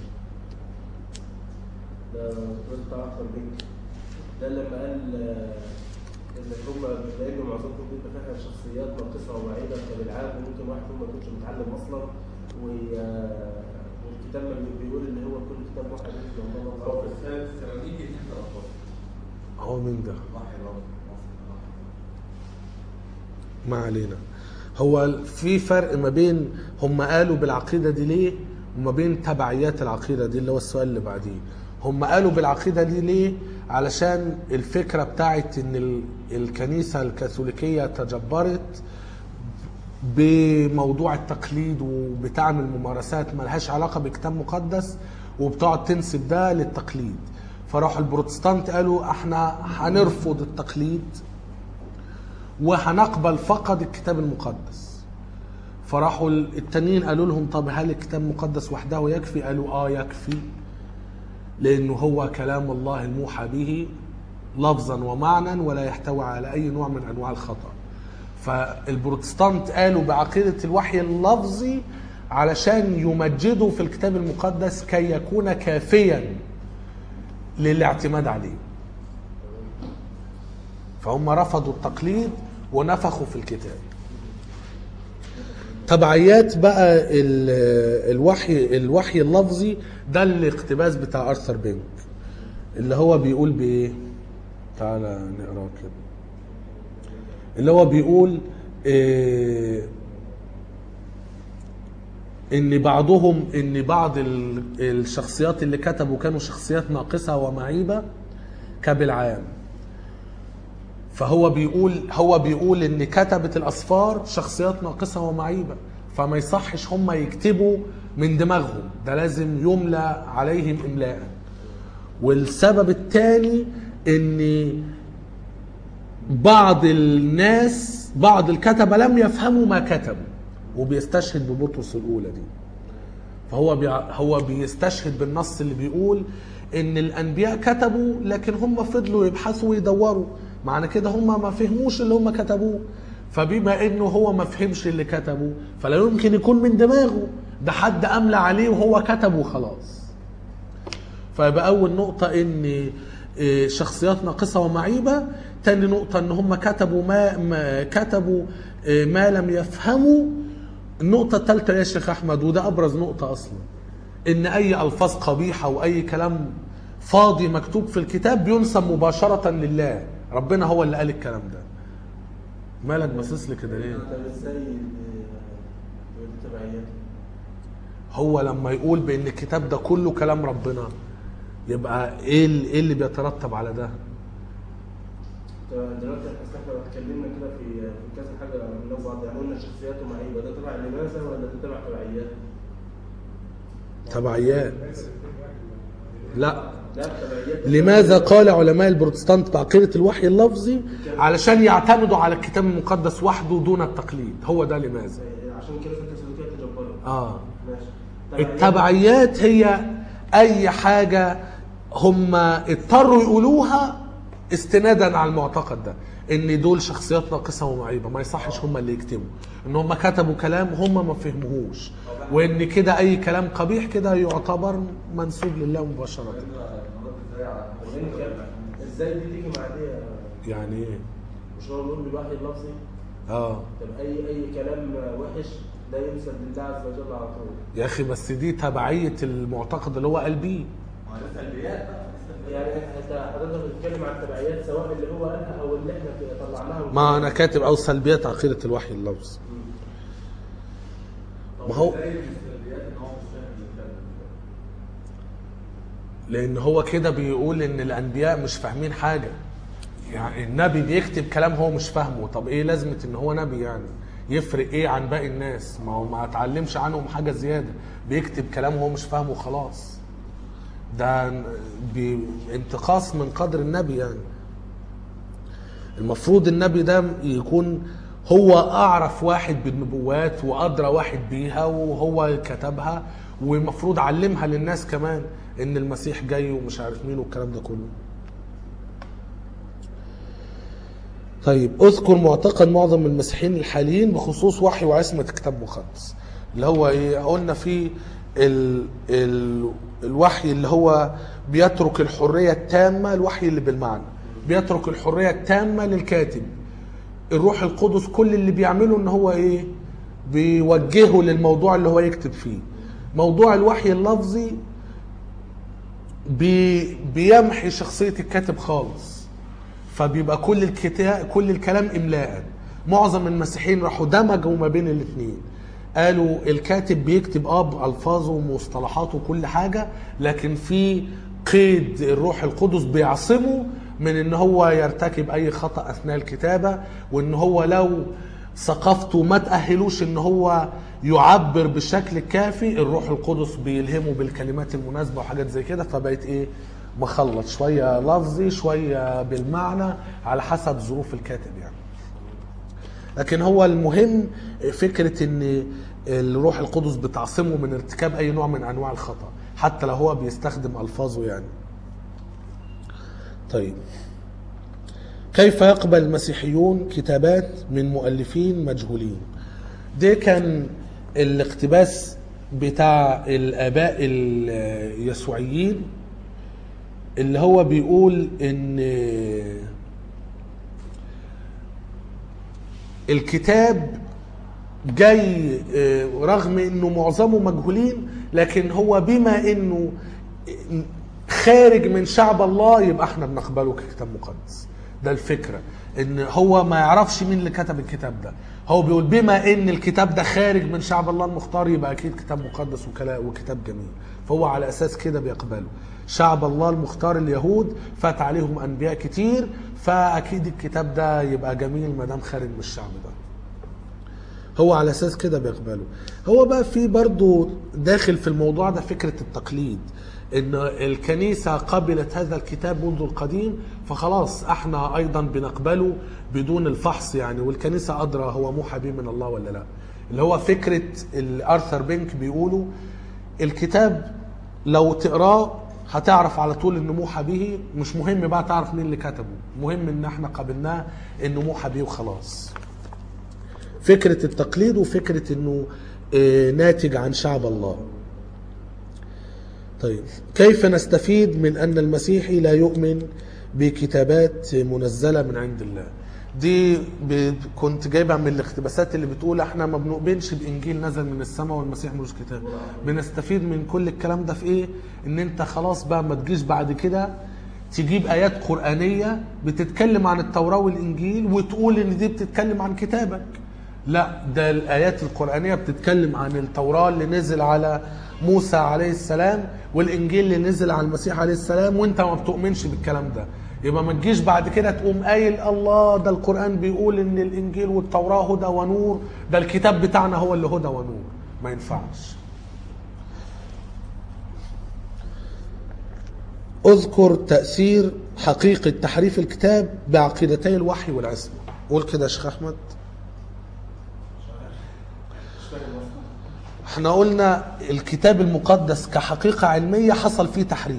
ده الدكتور بتاع احمد بنك ده لما قال آه، ان هم لان معظمهم بيبقى فيها شخصيات ناقصه وبعيده فبالعاده ممكن واحد فيهم ما يكونش متعلم اصلا و- آه، والكتاب لما بيقول ان هو كل كتاب واحد من الله هو في السنة السيراميكي دي 13 هو مين ده وحي رب مصر ما علينا هو في فرق ما بين هم قالوا بالعقيدة دي ليه وما بين تبعيات العقيدة دي اللي هو السؤال اللي بعديه هم قالوا بالعقيدة دي ليه علشان الفكرة بتاعت ان ال- الكنيسة الكاثوليكية تجبرت بموضوع التقليد وبتعمل ممارسات ملهاش علاقة بكتاب مقدس وبتقعد تنسب ده للتقليد فراحوا البروتستانت قالوا احنا هنرفض التقليد وهنقبل فقط الكتاب المقدس فراحوا التانيين قالوا لهم طب هل الكتاب المقدس وحده يكفي قالوا اه يكفي لانه هو كلام الله الموحى به لفظا ومعنى ولا يحتوي على اي نوع من انواع الخطا فالبروتستانت قالوا بعقيده الوحي اللفظي علشان يمجدوا في الكتاب المقدس كي يكون كافيا للاعتماد عليه فهم رفضوا التقليد ونفخوا في الكتاب تبعيات بقى ال- الوحي الوحي اللفظي ده الاقتباس بتاع ارثر بينك اللي هو بيقول بايه تعالى نقراه كده اللي هو بيقول إيه ان بعضهم ان بعض ال- الشخصيات اللي كتبوا كانوا شخصيات ناقصه ومعيبه كبالعام فهو بيقول هو بيقول ان كتبة الاسفار شخصيات ناقصة ومعيبة فما يصحش هم يكتبوا من دماغهم ده لازم يملى عليهم املاء والسبب الثاني ان بعض الناس بعض الكتبة لم يفهموا ما كتبوا وبيستشهد ببطرس الاولى دي فهو بي هو بيستشهد بالنص اللي بيقول ان الانبياء كتبوا لكن هم فضلوا يبحثوا ويدوروا معنى كده هم ما فهموش اللي هم كتبوه فبما انه هو ما فهمش اللي كتبه فلا يمكن يكون من دماغه ده حد املى عليه وهو كتبه وخلاص فيبقى اول نقطه ان إيه، شخصيات ناقصه ومعيبه تاني نقطه ان هم كتبوا ما, ما كتبوا إيه، ما لم يفهموا النقطه الثالثه يا شيخ احمد وده ابرز نقطه اصلا ان اي الفاظ قبيحه واي كلام فاضي مكتوب في الكتاب بينسب مباشره لله ربنا هو اللي قال الكلام ده مالك باصص لي كده ليه طب ازاي ال- دي تبعيات هو لما يقول بان الكتاب ده كله كلام ربنا يبقى ايه ال- ايه اللي بيترتب على ده طب دلوقتي احنا احنا اتكلمنا كده في في كذا حاجه من بعض يعني قلنا شخصياته معيبه ده تبع لماذا ولا ده تبع تبعيات؟ تبعيات لا لا تبعيات لماذا قال علماء البروتستانت بعقيدة الوحي اللفظي علشان يعتمدوا على الكتاب المقدس وحده دون التقليد هو ده لماذا عشان كده في الكاثوليكيه تجبروا اه ماشي التبعيات هي اي حاجة هم اضطروا يقولوها استنادا على المعتقد ده ان دول شخصيات ناقصة ومعيبة ما يصحش هم اللي يكتبوا ان هم كتبوا كلام هم ما فهموهوش وان كده اي كلام قبيح كده يعتبر منسوب لله مباشرة وبعدين كده، ازاي دي تيجي مع دي يا- يعني ايه مش هو بيقول بالوحي اللفظي اه طب اي اي كلام وحش ده ينسب لله عز وجل على طول يا اخي بس دي تبعية المعتقد اللي هو قال بيه ما ده سلبيات بقى يعني انت حضرتك بتتكلم عن التبعيات سواء اللي هو قالها او اللي احنا طلعناها من- ما انا كاتب او سلبيات عقيدة الوحي اللفظي ما هو ازاي من السلبيات ان هو مش فاهم اللي اتكلم لان هو كده بيقول ان الانبياء مش فاهمين حاجه يعني النبي بيكتب كلام هو مش فاهمه طب ايه لازمه ان هو نبي يعني يفرق ايه عن باقي الناس ما هو ما اتعلمش عنهم حاجه زياده بيكتب كلام هو مش فاهمه خلاص ده بي- انتقاص من قدر النبي يعني المفروض النبي ده يكون هو اعرف واحد بالنبوات وادرى واحد بيها وهو كتبها والمفروض علمها للناس كمان ان المسيح جاي ومش عارف مين والكلام ده كله طيب اذكر معتقد معظم المسيحيين الحاليين بخصوص وحي وعصمة كتاب مقدس اللي هو ايه قلنا فيه ال ال الوحي اللي هو بيترك الحرية التامة الوحي اللي بالمعنى بيترك الحرية التامة للكاتب الروح القدس كل اللي بيعمله ان هو ايه بيوجهه للموضوع اللي هو يكتب فيه موضوع الوحي اللفظي بي بيمحي شخصية الكاتب خالص فبيبقى كل الكتاب كل الكلام املاء معظم المسيحيين راحوا دمجوا ما بين الاثنين قالوا الكاتب بيكتب اه بالفاظه ومصطلحاته وكل حاجه لكن في قيد الروح القدس بيعصمه من ان هو يرتكب اي خطا اثناء الكتابه وان هو لو ثقافته ما تاهلوش ان هو يعبر بالشكل الكافي الروح القدس بيلهمه بالكلمات المناسبه وحاجات زي كده فبقت ايه مخلط شويه لفظي شويه بالمعنى على حسب ظروف الكاتب يعني لكن هو المهم فكره ان الروح القدس بتعصمه من ارتكاب اي نوع من انواع الخطا حتى لو هو بيستخدم الفاظه يعني طيب كيف يقبل المسيحيون كتابات من مؤلفين مجهولين ده كان الاقتباس بتاع الاباء اليسوعيين اللي هو بيقول ان الكتاب جاي آه، رغم انه معظمه مجهولين لكن هو بما انه خارج من شعب الله يبقى احنا بنقبله ككتاب مقدس ده الفكره ان هو ما يعرفش مين اللي كتب الكتاب ده هو بيقول بما ان الكتاب ده خارج من شعب الله المختار يبقى اكيد كتاب مقدس وكلا- وكتاب جميل فهو على اساس كده بيقبله شعب الله المختار اليهود فات عليهم انبياء كتير فاكيد الكتاب ده يبقى جميل ما دام خارج من الشعب ده هو على اساس كده بيقبله هو بقى في برضو داخل في الموضوع ده فكرة التقليد ان الكنيسة قبلت هذا الكتاب منذ القديم فخلاص احنا ايضا بنقبله بدون الفحص يعني والكنيسة ادرى هو موحى به من الله ولا لا اللي هو فكرة اللي ارثر بينك بيقولوا الكتاب لو تقراه هتعرف على طول انه موحى به مش مهم بقى تعرف مين اللي كتبه مهم ان احنا قبلناه انه موحى به وخلاص فكرة التقليد وفكرة انه آه، ناتج عن شعب الله طيب كيف نستفيد من ان المسيحي لا يؤمن بكتابات منزله من عند الله دي ب... كنت جايبها من الاقتباسات اللي بتقول احنا ما بنؤمنش بانجيل نزل من السماء والمسيح ملوش كتاب بنستفيد من كل الكلام ده في ايه ان انت خلاص بقى ما تجيش بعد كده تجيب ايات قرانيه بتتكلم عن التوراه والانجيل وتقول ان دي بتتكلم عن كتابك لا ده الايات القرانيه بتتكلم عن التوراه اللي نزل على موسى عليه السلام والانجيل اللي نزل على المسيح عليه السلام وانت ما بتؤمنش بالكلام ده يبقى ما تجيش بعد كده تقوم قايل الله ده القران بيقول ان الانجيل والتوراه هدى ونور ده الكتاب بتاعنا هو اللي هدى ونور ما ينفعش اذكر تاثير حقيقه تحريف الكتاب بعقيدتي الوحي والعصمه قول كده يا شيخ احمد احنا قلنا الكتاب المقدس كحقيقة علمية حصل فيه تحريف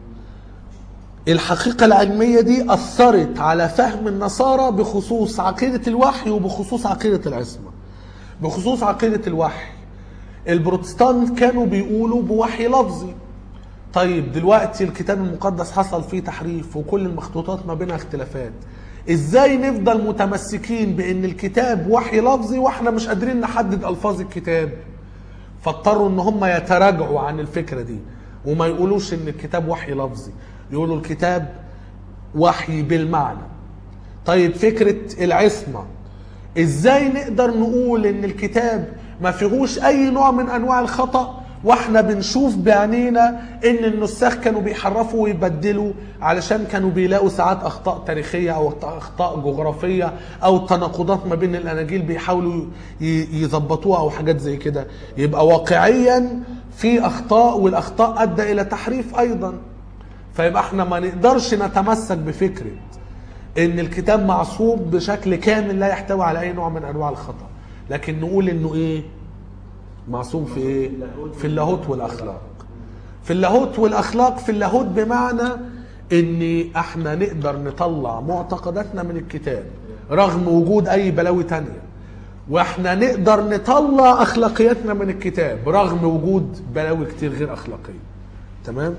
الحقيقة العلمية دي أثرت على فهم النصارى بخصوص عقيدة الوحي وبخصوص عقيدة العصمة بخصوص عقيدة الوحي البروتستانت كانوا بيقولوا بوحي لفظي طيب دلوقتي الكتاب المقدس حصل فيه تحريف وكل المخطوطات ما بينها اختلافات ازاي نفضل متمسكين بان الكتاب وحي لفظي واحنا مش قادرين نحدد الفاظ الكتاب فاضطروا ان هم يتراجعوا عن الفكره دي وما يقولوش ان الكتاب وحي لفظي يقولوا الكتاب وحي بالمعنى طيب فكره العصمه ازاي نقدر نقول ان الكتاب ما فيهوش اي نوع من انواع الخطا واحنا بنشوف بعينينا ان النساخ كانوا بيحرفوا ويبدلوا علشان كانوا بيلاقوا ساعات اخطاء تاريخيه او اخطاء جغرافيه او تناقضات ما بين الاناجيل بيحاولوا ي- يظبطوها او حاجات زي كده يبقى واقعيا في اخطاء والاخطاء ادى الى تحريف ايضا فيبقى احنا ما نقدرش نتمسك بفكره ان الكتاب معصوم بشكل كامل لا يحتوي على اي نوع من انواع الخطا لكن نقول انه ايه معصوم في ايه في اللاهوت والاخلاق في اللاهوت والاخلاق في اللاهوت بمعنى ان احنا نقدر نطلع معتقداتنا من الكتاب رغم وجود اي بلاوي تانية واحنا نقدر نطلع اخلاقياتنا من الكتاب رغم وجود بلاوي كتير غير اخلاقيه تمام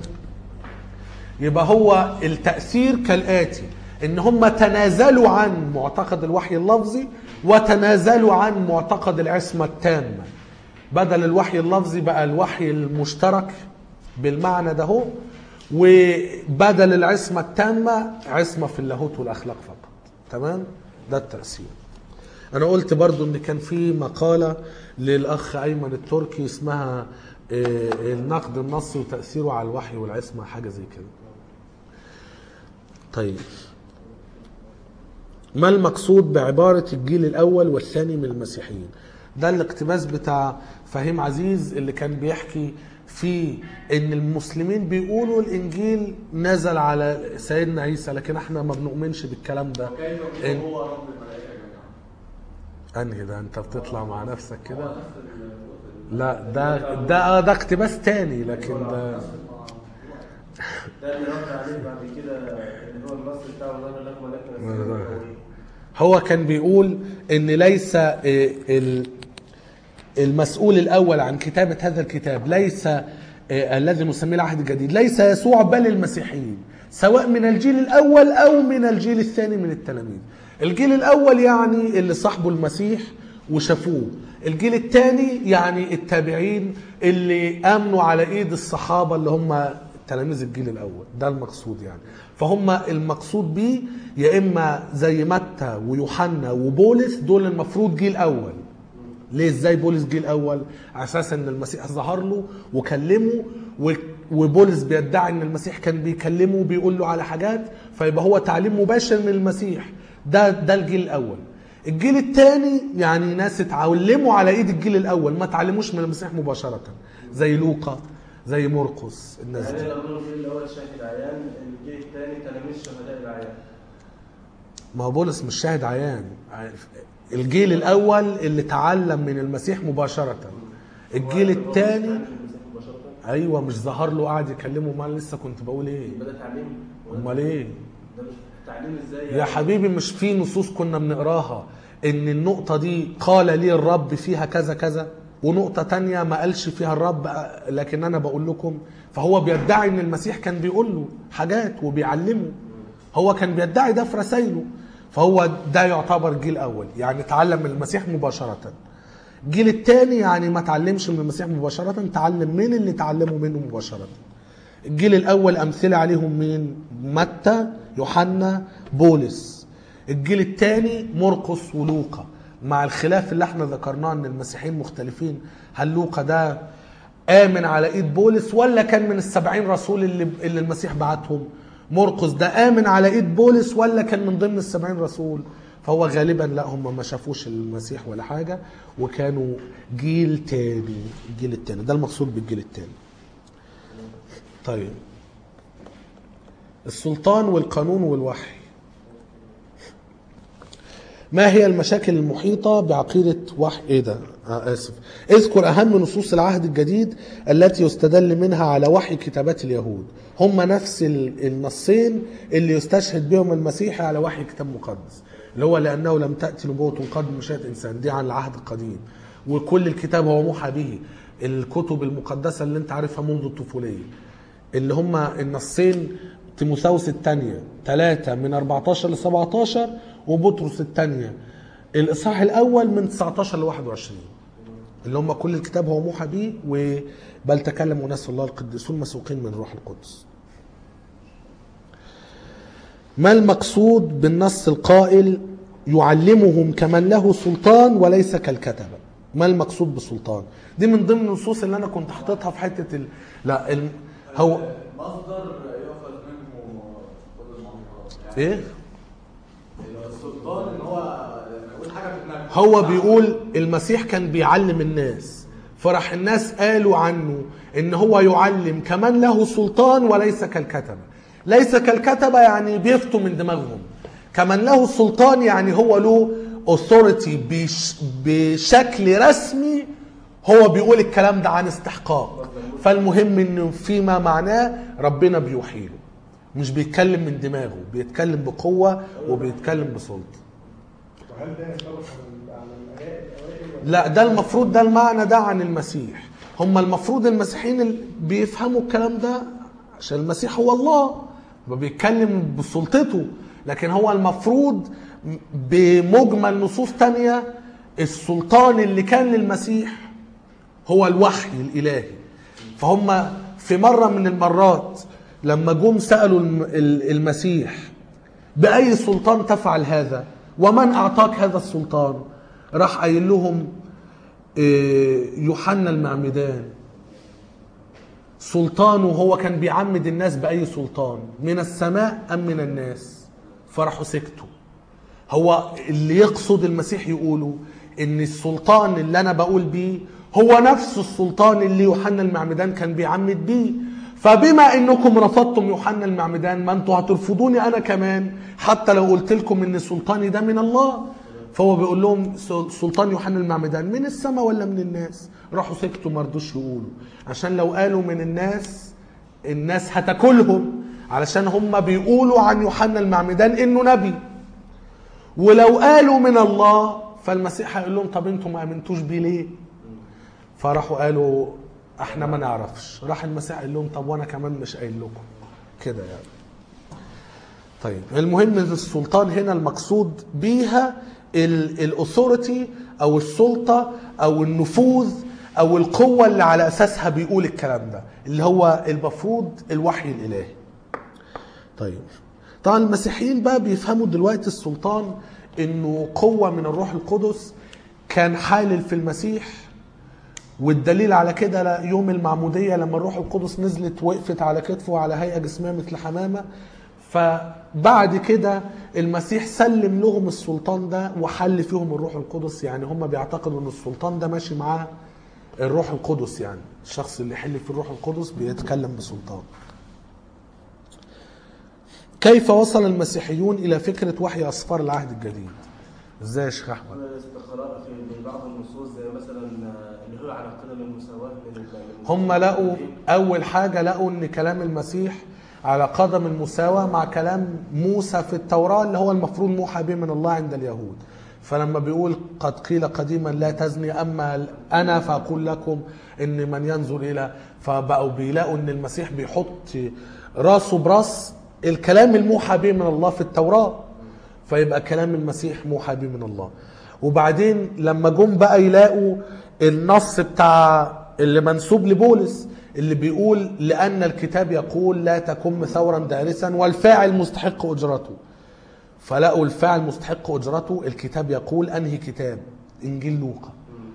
يبقى هو التأثير كالآتي إن هم تنازلوا عن معتقد الوحي اللفظي وتنازلوا عن معتقد العصمة التامة بدل الوحي اللفظي بقى الوحي المشترك بالمعنى ده هو وبدل العصمة التامة عصمة في اللاهوت والأخلاق فقط تمام ده التأثير أنا قلت برضو إن كان في مقالة للأخ أيمن التركي اسمها آه، النقد النصي وتأثيره على الوحي والعصمة حاجة زي كده طيب ما المقصود بعبارة الجيل الأول والثاني من المسيحيين ده الاقتباس بتاع فهيم عزيز اللي كان بيحكي فيه ان المسلمين بيقولوا الانجيل نزل على سيدنا عيسى لكن احنا ما بنؤمنش بالكلام ده كيف إن- يكون هو رب الملائكه يا جماعه؟ انهي ده انت بتطلع مع نفسك هو كده نفس ال- لا ده ده ده اقتباس تاني لكن ده ده اللي رد عليه بعد كده اللي هو النص بتاعه نار لكم ولكن هو كان بيقول ان ليس آه، ال- المسؤول الاول عن كتابه هذا الكتاب ليس آه، الذي نسميه العهد الجديد ليس يسوع بل المسيحيين سواء من الجيل الاول او من الجيل الثاني من التلاميذ الجيل الاول يعني اللي صاحبه المسيح وشافوه الجيل الثاني يعني التابعين اللي امنوا على ايد الصحابه اللي هم تلاميذ الجيل الاول ده المقصود يعني فهم المقصود بيه يا اما زي متى ويوحنا وبولس دول المفروض جيل اول ليه ازاي بولس جه الاول على اساس ان المسيح ظهر له وكلمه و- وبولس بيدعي ان المسيح كان بيكلمه وبيقول له على حاجات فيبقى هو تعليم مباشر من المسيح ده ده الجيل الاول الجيل الثاني يعني ناس اتعلموا على ايد الجيل الاول ما اتعلموش من المسيح مباشره زي لوقا زي مرقس الناس يعني دي لو قلنا الجيل الاول شاهد عيان الجيل الثاني تلاميذ شهداء العيان ما هو بولس مش شاهد عيان الجيل الاول اللي تعلم من المسيح مباشره الجيل الثاني ايوه مش ظهر له قاعد يكلمه ما أنا لسه كنت بقول ايه يبقى ده تعليم امال ايه ده مش تعليم ازاي يا حبيبي مش في نصوص كنا بنقراها ان النقطة دي قال لي الرب فيها كذا كذا ونقطة تانية ما قالش فيها الرب لكن انا بقول لكم فهو بيدعي ان المسيح كان بيقول له حاجات وبيعلمه هو كان بيدعي ده في رسائله فهو ده يعتبر جيل اول يعني اتعلم من المسيح مباشرة الجيل الثاني يعني ما تعلمش من المسيح مباشرة تعلم من اللي تعلمه منه مباشرة الجيل الاول امثله عليهم مين متى يوحنا بولس الجيل الثاني مرقس ولوقا مع الخلاف اللي احنا ذكرناه ان المسيحيين مختلفين هل لوقا ده امن على ايد بولس ولا كان من السبعين رسول اللي, اللي المسيح بعتهم مرقس ده امن على ايد بولس ولا كان من ضمن السبعين رسول فهو غالبا لا هم ما شافوش المسيح ولا حاجه وكانوا جيل تاني الجيل التاني ده المقصود بالجيل التاني طيب السلطان والقانون والوحي ما هي المشاكل المحيطة بعقيدة وحي ايه ده؟ آه اسف. اذكر اهم نصوص العهد الجديد التي يستدل منها على وحي كتابات اليهود. هم نفس ال- النصين اللي يستشهد بهم المسيح على وحي كتاب مقدس. اللي هو لانه لم تاتي نبوة قد مشيئة انسان دي عن العهد القديم. وكل الكتاب هو موحى به. الكتب المقدسة اللي انت عارفها منذ الطفولية. اللي هم النصين تيموثاوس الثانية ثلاثة من 14 ل 17 وبطرس الثانية الإصحاح الأول من 19 ل 21 اللي هم كل الكتاب هو موحى به و- بل تكلم أناس الله القديسون مسوقين من روح القدس ما المقصود بالنص القائل يعلمهم كمن له سلطان وليس كالكتبة ما المقصود بالسلطان دي من ضمن النصوص اللي انا كنت حاططها في حته ال... لا ال... هو مصدر يؤخذ منه كل المنطقة ايه السلطان ان هو لما يقول حاجه في دماغه هو بيقول المسيح كان بيعلم الناس فراح الناس قالوا عنه ان هو يعلم كمان له سلطان وليس كالكتبة ليس كالكتبة يعني بيفتوا من دماغهم كمان له سلطان يعني هو له authority بش بشكل رسمي هو بيقول الكلام ده عن استحقاق فالمهم انه فيما معناه ربنا بيوحي له مش بيتكلم من دماغه بيتكلم بقوة وبيتكلم بسلطة وهل ده ينطبق على على الآباء الأوائل ولا لا ده المفروض ده المعنى ده عن المسيح هم المفروض المسيحيين اللي بيفهموا الكلام ده عشان المسيح هو الله وبيتكلم بسلطته لكن هو المفروض بمجمل نصوص تانية السلطان اللي كان للمسيح هو الوحي الإلهي فهم في مرة من المرات لما جم سألوا الم- ال- المسيح بأي سلطان تفعل هذا ومن أعطاك هذا السلطان راح قايل لهم إيه، يوحنا المعمدان سلطانه هو كان بيعمد الناس بأي سلطان من السماء أم من الناس فراحوا سكتوا هو اللي يقصد المسيح يقوله ان السلطان اللي انا بقول بيه هو نفس السلطان اللي يوحنا المعمدان كان بيعمد بيه فبما انكم رفضتم يوحنا المعمدان ما انتوا هترفضوني انا كمان حتى لو قلت لكم ان سلطاني ده من الله فهو بيقول لهم سل- سلطان يوحنا المعمدان من السماء ولا من الناس راحوا سكتوا ما رضوش يقولوا عشان لو قالوا من الناس الناس هتاكلهم علشان هم بيقولوا عن يوحنا المعمدان انه نبي ولو قالوا من الله فالمسيح هيقول لهم طب انتوا ما امنتوش بيه ليه؟ فراحوا قالوا احنا ما نعرفش راح المسيح قال لهم طب وانا كمان مش قايل لكم كده يعني طيب المهم ان السلطان هنا المقصود بيها الاثوريتي او السلطه او النفوذ او القوه اللي على اساسها بيقول الكلام ده اللي هو المفروض الوحي الالهي طيب طبعا المسيحيين بقى بيفهموا دلوقتي السلطان انه قوه من الروح القدس كان حالل في المسيح والدليل على كده لا- يوم المعمودية لما الروح القدس نزلت وقفت على كتفه على هيئة جسمية مثل حمامة فبعد كده المسيح سلم لهم السلطان ده وحل فيهم الروح القدس يعني هم بيعتقدوا ان السلطان ده ماشي معاه الروح القدس يعني الشخص اللي يحل في الروح القدس بيتكلم بسلطان كيف وصل المسيحيون الى فكرة وحي اسفار العهد الجديد ازاي يا شيخ احمد ولا الاستقراء في بعض النصوص زي مثلا اللي هو على قدم المساواة من ال- هم لقوا اول حاجه لقوا ان كلام المسيح على قدم المساواه مع كلام موسى في التوراه اللي هو المفروض موحى به من الله عند اليهود فلما بيقول قد قيل قديما لا تزني اما انا فاقول لكم ان من ينظر الى فبقوا بيلاقوا ان المسيح بيحط راسه براس الكلام الموحى به من الله في التوراه فيبقى كلام المسيح موحى به من الله وبعدين لما جم بقى يلاقوا النص بتاع اللي منسوب لبولس اللي بيقول لأن الكتاب يقول لا تكن ثورا دارسا والفاعل مستحق أجرته فلقوا الفاعل مستحق أجرته الكتاب يقول أنهي كتاب إنجيل لوقا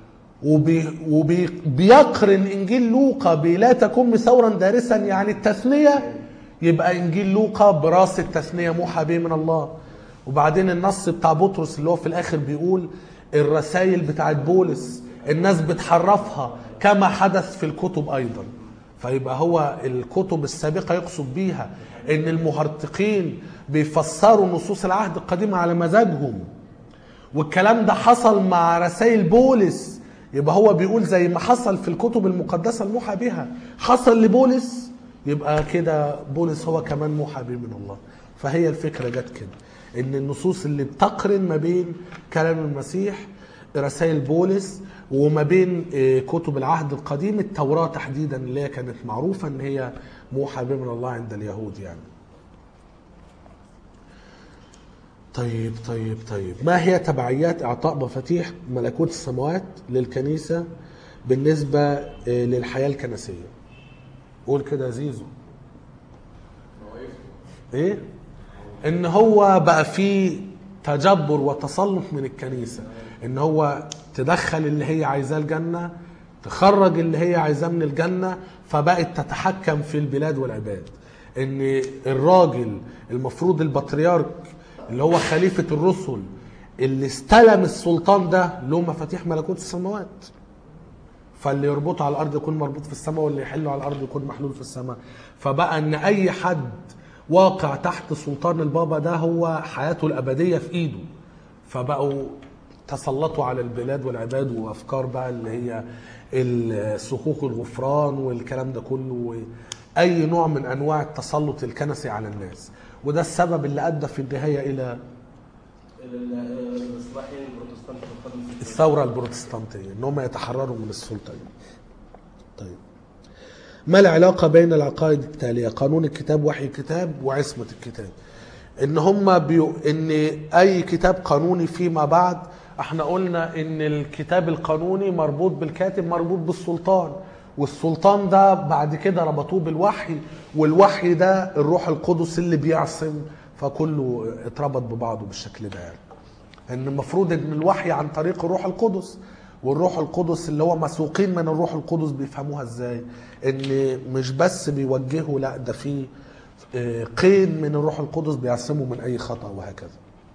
وبيقرن إنجيل لوقا بلا تكن ثورا دارسا يعني التثنية يبقى إنجيل لوقا براس التثنية موحى به من الله وبعدين النص بتاع بطرس اللي هو في الآخر بيقول الرسائل بتاعت بولس الناس بتحرفها كما حدث في الكتب أيضا فيبقى هو الكتب السابقة يقصد بيها ان المهرطقين بيفسروا نصوص العهد القديم على مزاجهم والكلام ده حصل مع رسائل بولس يبقى هو بيقول زي ما حصل في الكتب المقدسة الموحى بها حصل لبولس يبقى كده بولس هو كمان موحى به من الله فهي الفكرة جت كده ان النصوص اللي بتقرن ما بين كلام المسيح رسائل بولس وما بين آه، كتب العهد القديم التوراة تحديدا اللي هي كانت معروفة ان هي موحى به من الله عند اليهود يعني طيب طيب طيب ما هي تبعيات اعطاء مفاتيح ملكوت السماوات للكنيسة بالنسبة آه، للحياة الكنسية قول كده يا زيزو ايه ان هو بقى فيه تجبر وتسلط من الكنيسه ان هو تدخل اللي هي عايزاه الجنه تخرج اللي هي عايزاه من الجنه فبقت تتحكم في البلاد والعباد ان الراجل المفروض البطريرك اللي هو خليفه الرسل اللي استلم السلطان ده له مفاتيح ملكوت السماوات فاللي يربطه على الارض يكون مربوط في السماء واللي يحله على الارض يكون محلول في السماء فبقى ان اي حد واقع تحت سلطان البابا ده هو حياته الابديه في ايده فبقوا تسلطوا على البلاد والعباد وافكار بقى اللي هي الصكوك الغفران والكلام ده كله اي نوع من انواع التسلط الكنسي على الناس وده السبب اللي ادى في النهايه الى الاصلاحيين البروتستانت في القرن الستين. الثوره البروتستانتيه ان هم يتحرروا من السلطه دي. طيب ما العلاقه بين العقائد التاليه قانون الكتاب وحي الكتاب وعصمه الكتاب ان هم بيو ان اي كتاب قانوني فيما بعد احنا قلنا ان الكتاب القانوني مربوط بالكاتب مربوط بالسلطان والسلطان ده بعد كده ربطوه بالوحي والوحي ده الروح القدس اللي بيعصم فكله اتربط ببعضه بالشكل ده يعني ان المفروض ان الوحي عن طريق الروح القدس والروح القدس اللي هو مسوقين من الروح القدس بيفهموها ازاي ان مش بس بيوجهوا لا ده في آه، قيد من الروح القدس بيعصمه من اي خطا وهكذا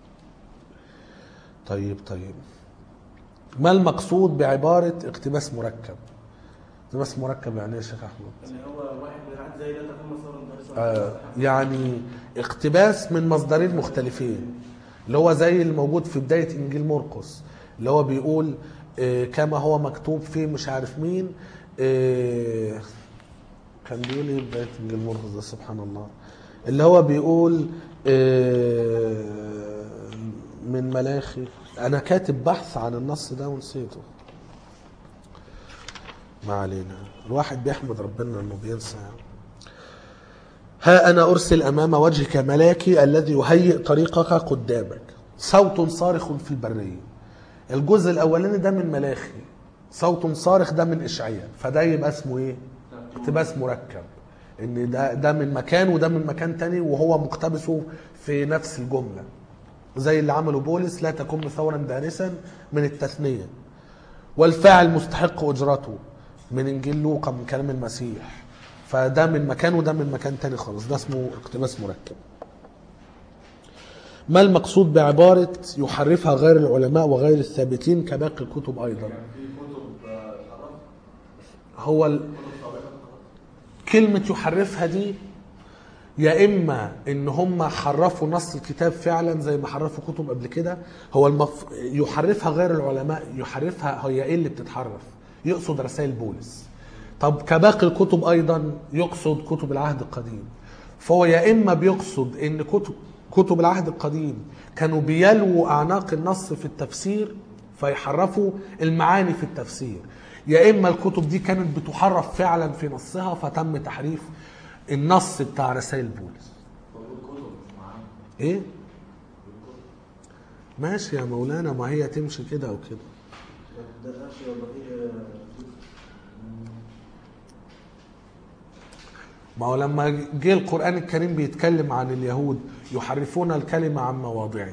طيب طيب ما المقصود بعباره اقتباس مركب اقتباس مركب يعني ايه يا شيخ احمد اللي هو واحد من العهد زي لا تكون مصارا دارسا آه، يعني اقتباس من مصدرين مختلفين اللي هو زي اللي موجود في بداية إنجيل مرقس اللي هو بيقول آه، كما هو مكتوب في مش عارف مين آه، كان بيقول ايه بداية إنجيل مرقس ده سبحان الله اللي هو بيقول آه، من ملاخي أنا كاتب بحث عن النص ده ونسيته ما علينا الواحد بيحمد ربنا انه بينسى يعني. ها أنا أرسل أمام وجهك ملاكي الذي يهيئ طريقك قدامك صوت صارخ في البرية الجزء الأولاني ده من ملاخي صوت صارخ ده من إشعياء فده يبقى اسمه إيه؟ اقتباس مركب إن ده ده من مكان وده من مكان تاني وهو مقتبسه في نفس الجملة زي اللي عمله بولس لا تكن ثورا دارسا من التثنية والفاعل مستحق أجرته من إنجيل لوقا من كلام المسيح فده من مكان وده من مكان تاني خالص ده اسمه اقتباس مركب ما المقصود بعبارة يحرفها غير العلماء وغير الثابتين كباقي الكتب أيضا يعني في كتب آه، اتحرف هو ال- كلمة يحرفها دي يا إما إن هم حرفوا نص الكتاب فعلا زي ما حرفوا كتب قبل كده هو المف... يحرفها غير العلماء يحرفها هي إيه اللي بتتحرف يقصد رسائل بولس طب كباقي الكتب أيضا يقصد كتب العهد القديم فهو يا إما بيقصد إن كتب كتب العهد القديم كانوا بيلووا اعناق النص في التفسير فيحرفوا المعاني في التفسير يا اما الكتب دي كانت بتحرف فعلا في نصها فتم تحريف النص بتاع رسائل بولس الكتب مش معانا ايه ماشي يا مولانا ما هي تمشي كده او كده ما تدخلش والله هي ما هو لما جه القرآن الكريم بيتكلم عن اليهود يحرفون الكلمة عن مواضعه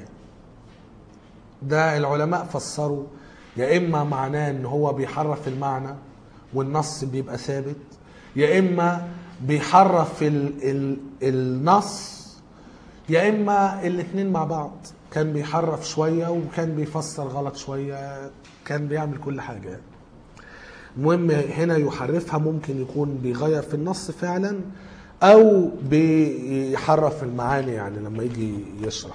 ده العلماء فسروا يا إما معناه إن هو بيحرف المعنى والنص بيبقى ثابت يا إما بيحرف ال ال النص يا إما الاتنين مع بعض كان بيحرف شوية وكان بيفسر غلط شوية كان بيعمل كل حاجة يعني. المهم هنا يحرفها ممكن يكون بيغير في النص فعلا او بيحرف المعاني يعني لما يجي يشرح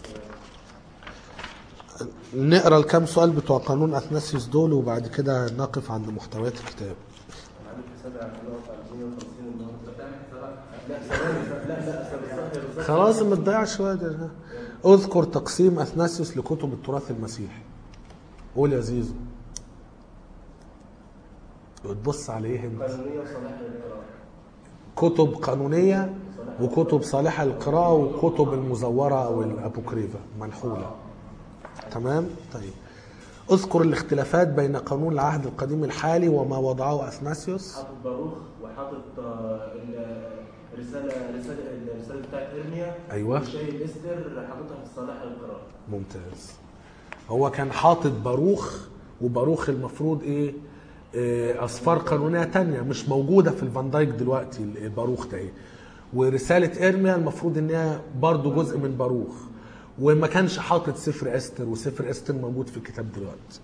نقرا الكام سؤال بتوع قانون اثناسيوس دول وبعد كده نقف عند محتويات الكتاب انا عامل حسابي على النقطه على 150 النهارده بتعمل حسابك لا ثواني لا لا ثواني بالظبط خلاص ما تضيعش وقت اذكر تقسيم اثناسيوس لكتب التراث المسيحي قول يا زيزو وتبص عليه انت قانونيه وصلاح للقراءه كتب قانونية وكتب صالحة للقراءة وكتب المزورة أو الأبوكريفة منحولة تمام طيب اذكر الاختلافات بين قانون العهد القديم الحالي وما وضعه أثناسيوس حاطط باروخ وحاطط آه، الرساله رساله الرساله بتاعت ارميا أيوة. وشايل استر حاططها في الصلاح للقراءه ممتاز هو كان حاطط باروخ وباروخ المفروض ايه آه، اصفار قانونيه تانية مش موجوده في الفان دايك دلوقتي الباروخ ده ايه ورساله ارميا المفروض ان هي برضه جزء من باروخ وما كانش حاطط سفر استر وسفر استر موجود في الكتاب دلوقتي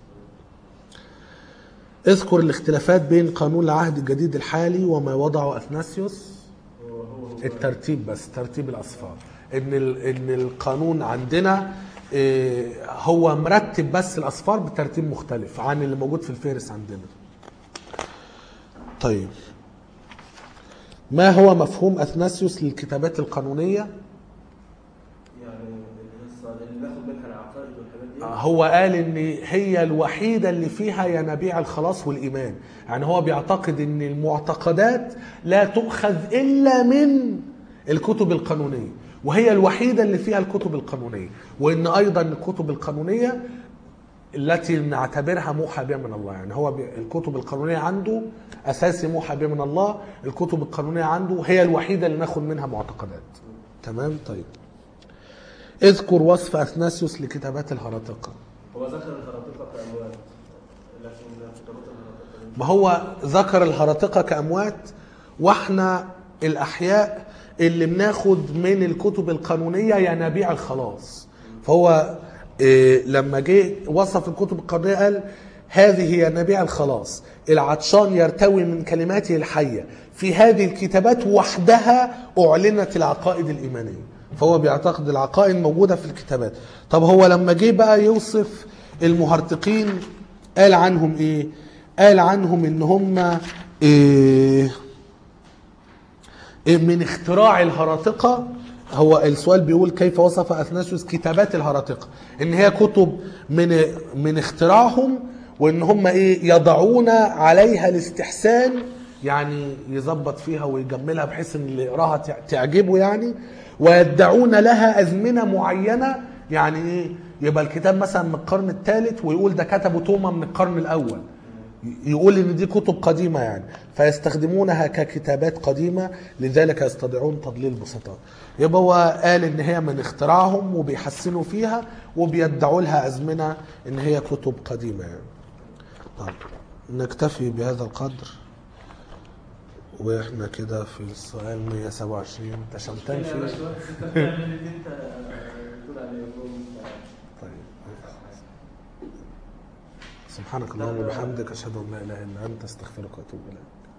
اذكر الاختلافات بين قانون العهد الجديد الحالي وما وضعه اثناسيوس هو هو هو الترتيب بس ترتيب الاصفار ان ال- ان القانون عندنا آه، هو مرتب بس الاصفار بترتيب مختلف عن اللي موجود في الفهرس عندنا طيب ما هو مفهوم اثناسيوس للكتابات القانونيه يعني القصه اللي ناخد منها العقائد والحاجات دي هو قال ان هي الوحيده اللي فيها ينابيع الخلاص والايمان يعني هو بيعتقد ان المعتقدات لا تؤخذ الا من الكتب القانونيه وهي الوحيده اللي فيها الكتب القانونيه وان ايضا الكتب القانونيه التي نعتبرها موحى بها من الله يعني هو بي- الكتب القانونيه عنده اساسي موحى بها من الله الكتب القانونيه عنده هي الوحيده اللي ناخد منها معتقدات تمام طيب اذكر وصف اثناسيوس لكتابات الهرطقه هو ذكر الخراطيق كاموات لكن كتابات الخراطيق ما هو ذكر الهرطقة كأموات واحنا الأحياء اللي بناخد من الكتب القانونية ينابيع الخلاص فهو إيه، لما جه وصف الكتب القانونية قال هذه ينابيع الخلاص العطشان يرتوي من كلماته الحية في هذه الكتابات وحدها أعلنت العقائد الإيمانية فهو بيعتقد العقائد موجودة في الكتابات طب هو لما جه بقى يوصف المهرطقين قال عنهم ايه قال عنهم ان هم إيه إيه من اختراع الهراطقة هو السؤال بيقول كيف وصف اثناسيوس كتابات الهراطقة ان هي كتب من من اختراعهم وان هم ايه يضعون عليها الاستحسان يعني يظبط فيها ويجملها بحيث ان اللي يقراها تع- تعجبه يعني ويدعون لها ازمنه معينه يعني ايه يبقى الكتاب مثلا من القرن الثالث ويقول ده كتبه توما من القرن الاول يقول ان دي كتب قديمه يعني فيستخدمونها ككتابات قديمه لذلك يستطيعون تضليل البسطاء يبقى هو قال ان هي من اختراعهم وبيحسنوا فيها وبيدعوا لها ازمنه ان هي كتب قديمه يعني طيب نكتفي بهذا القدر واحنا كده في السؤال 127 انت شمتان فيه انت بتعمل اللي انت بتقول عليه طيب سبحانك اللهم وبحمدك اشهد ان لا اله الا انت استغفرك واتوب اليك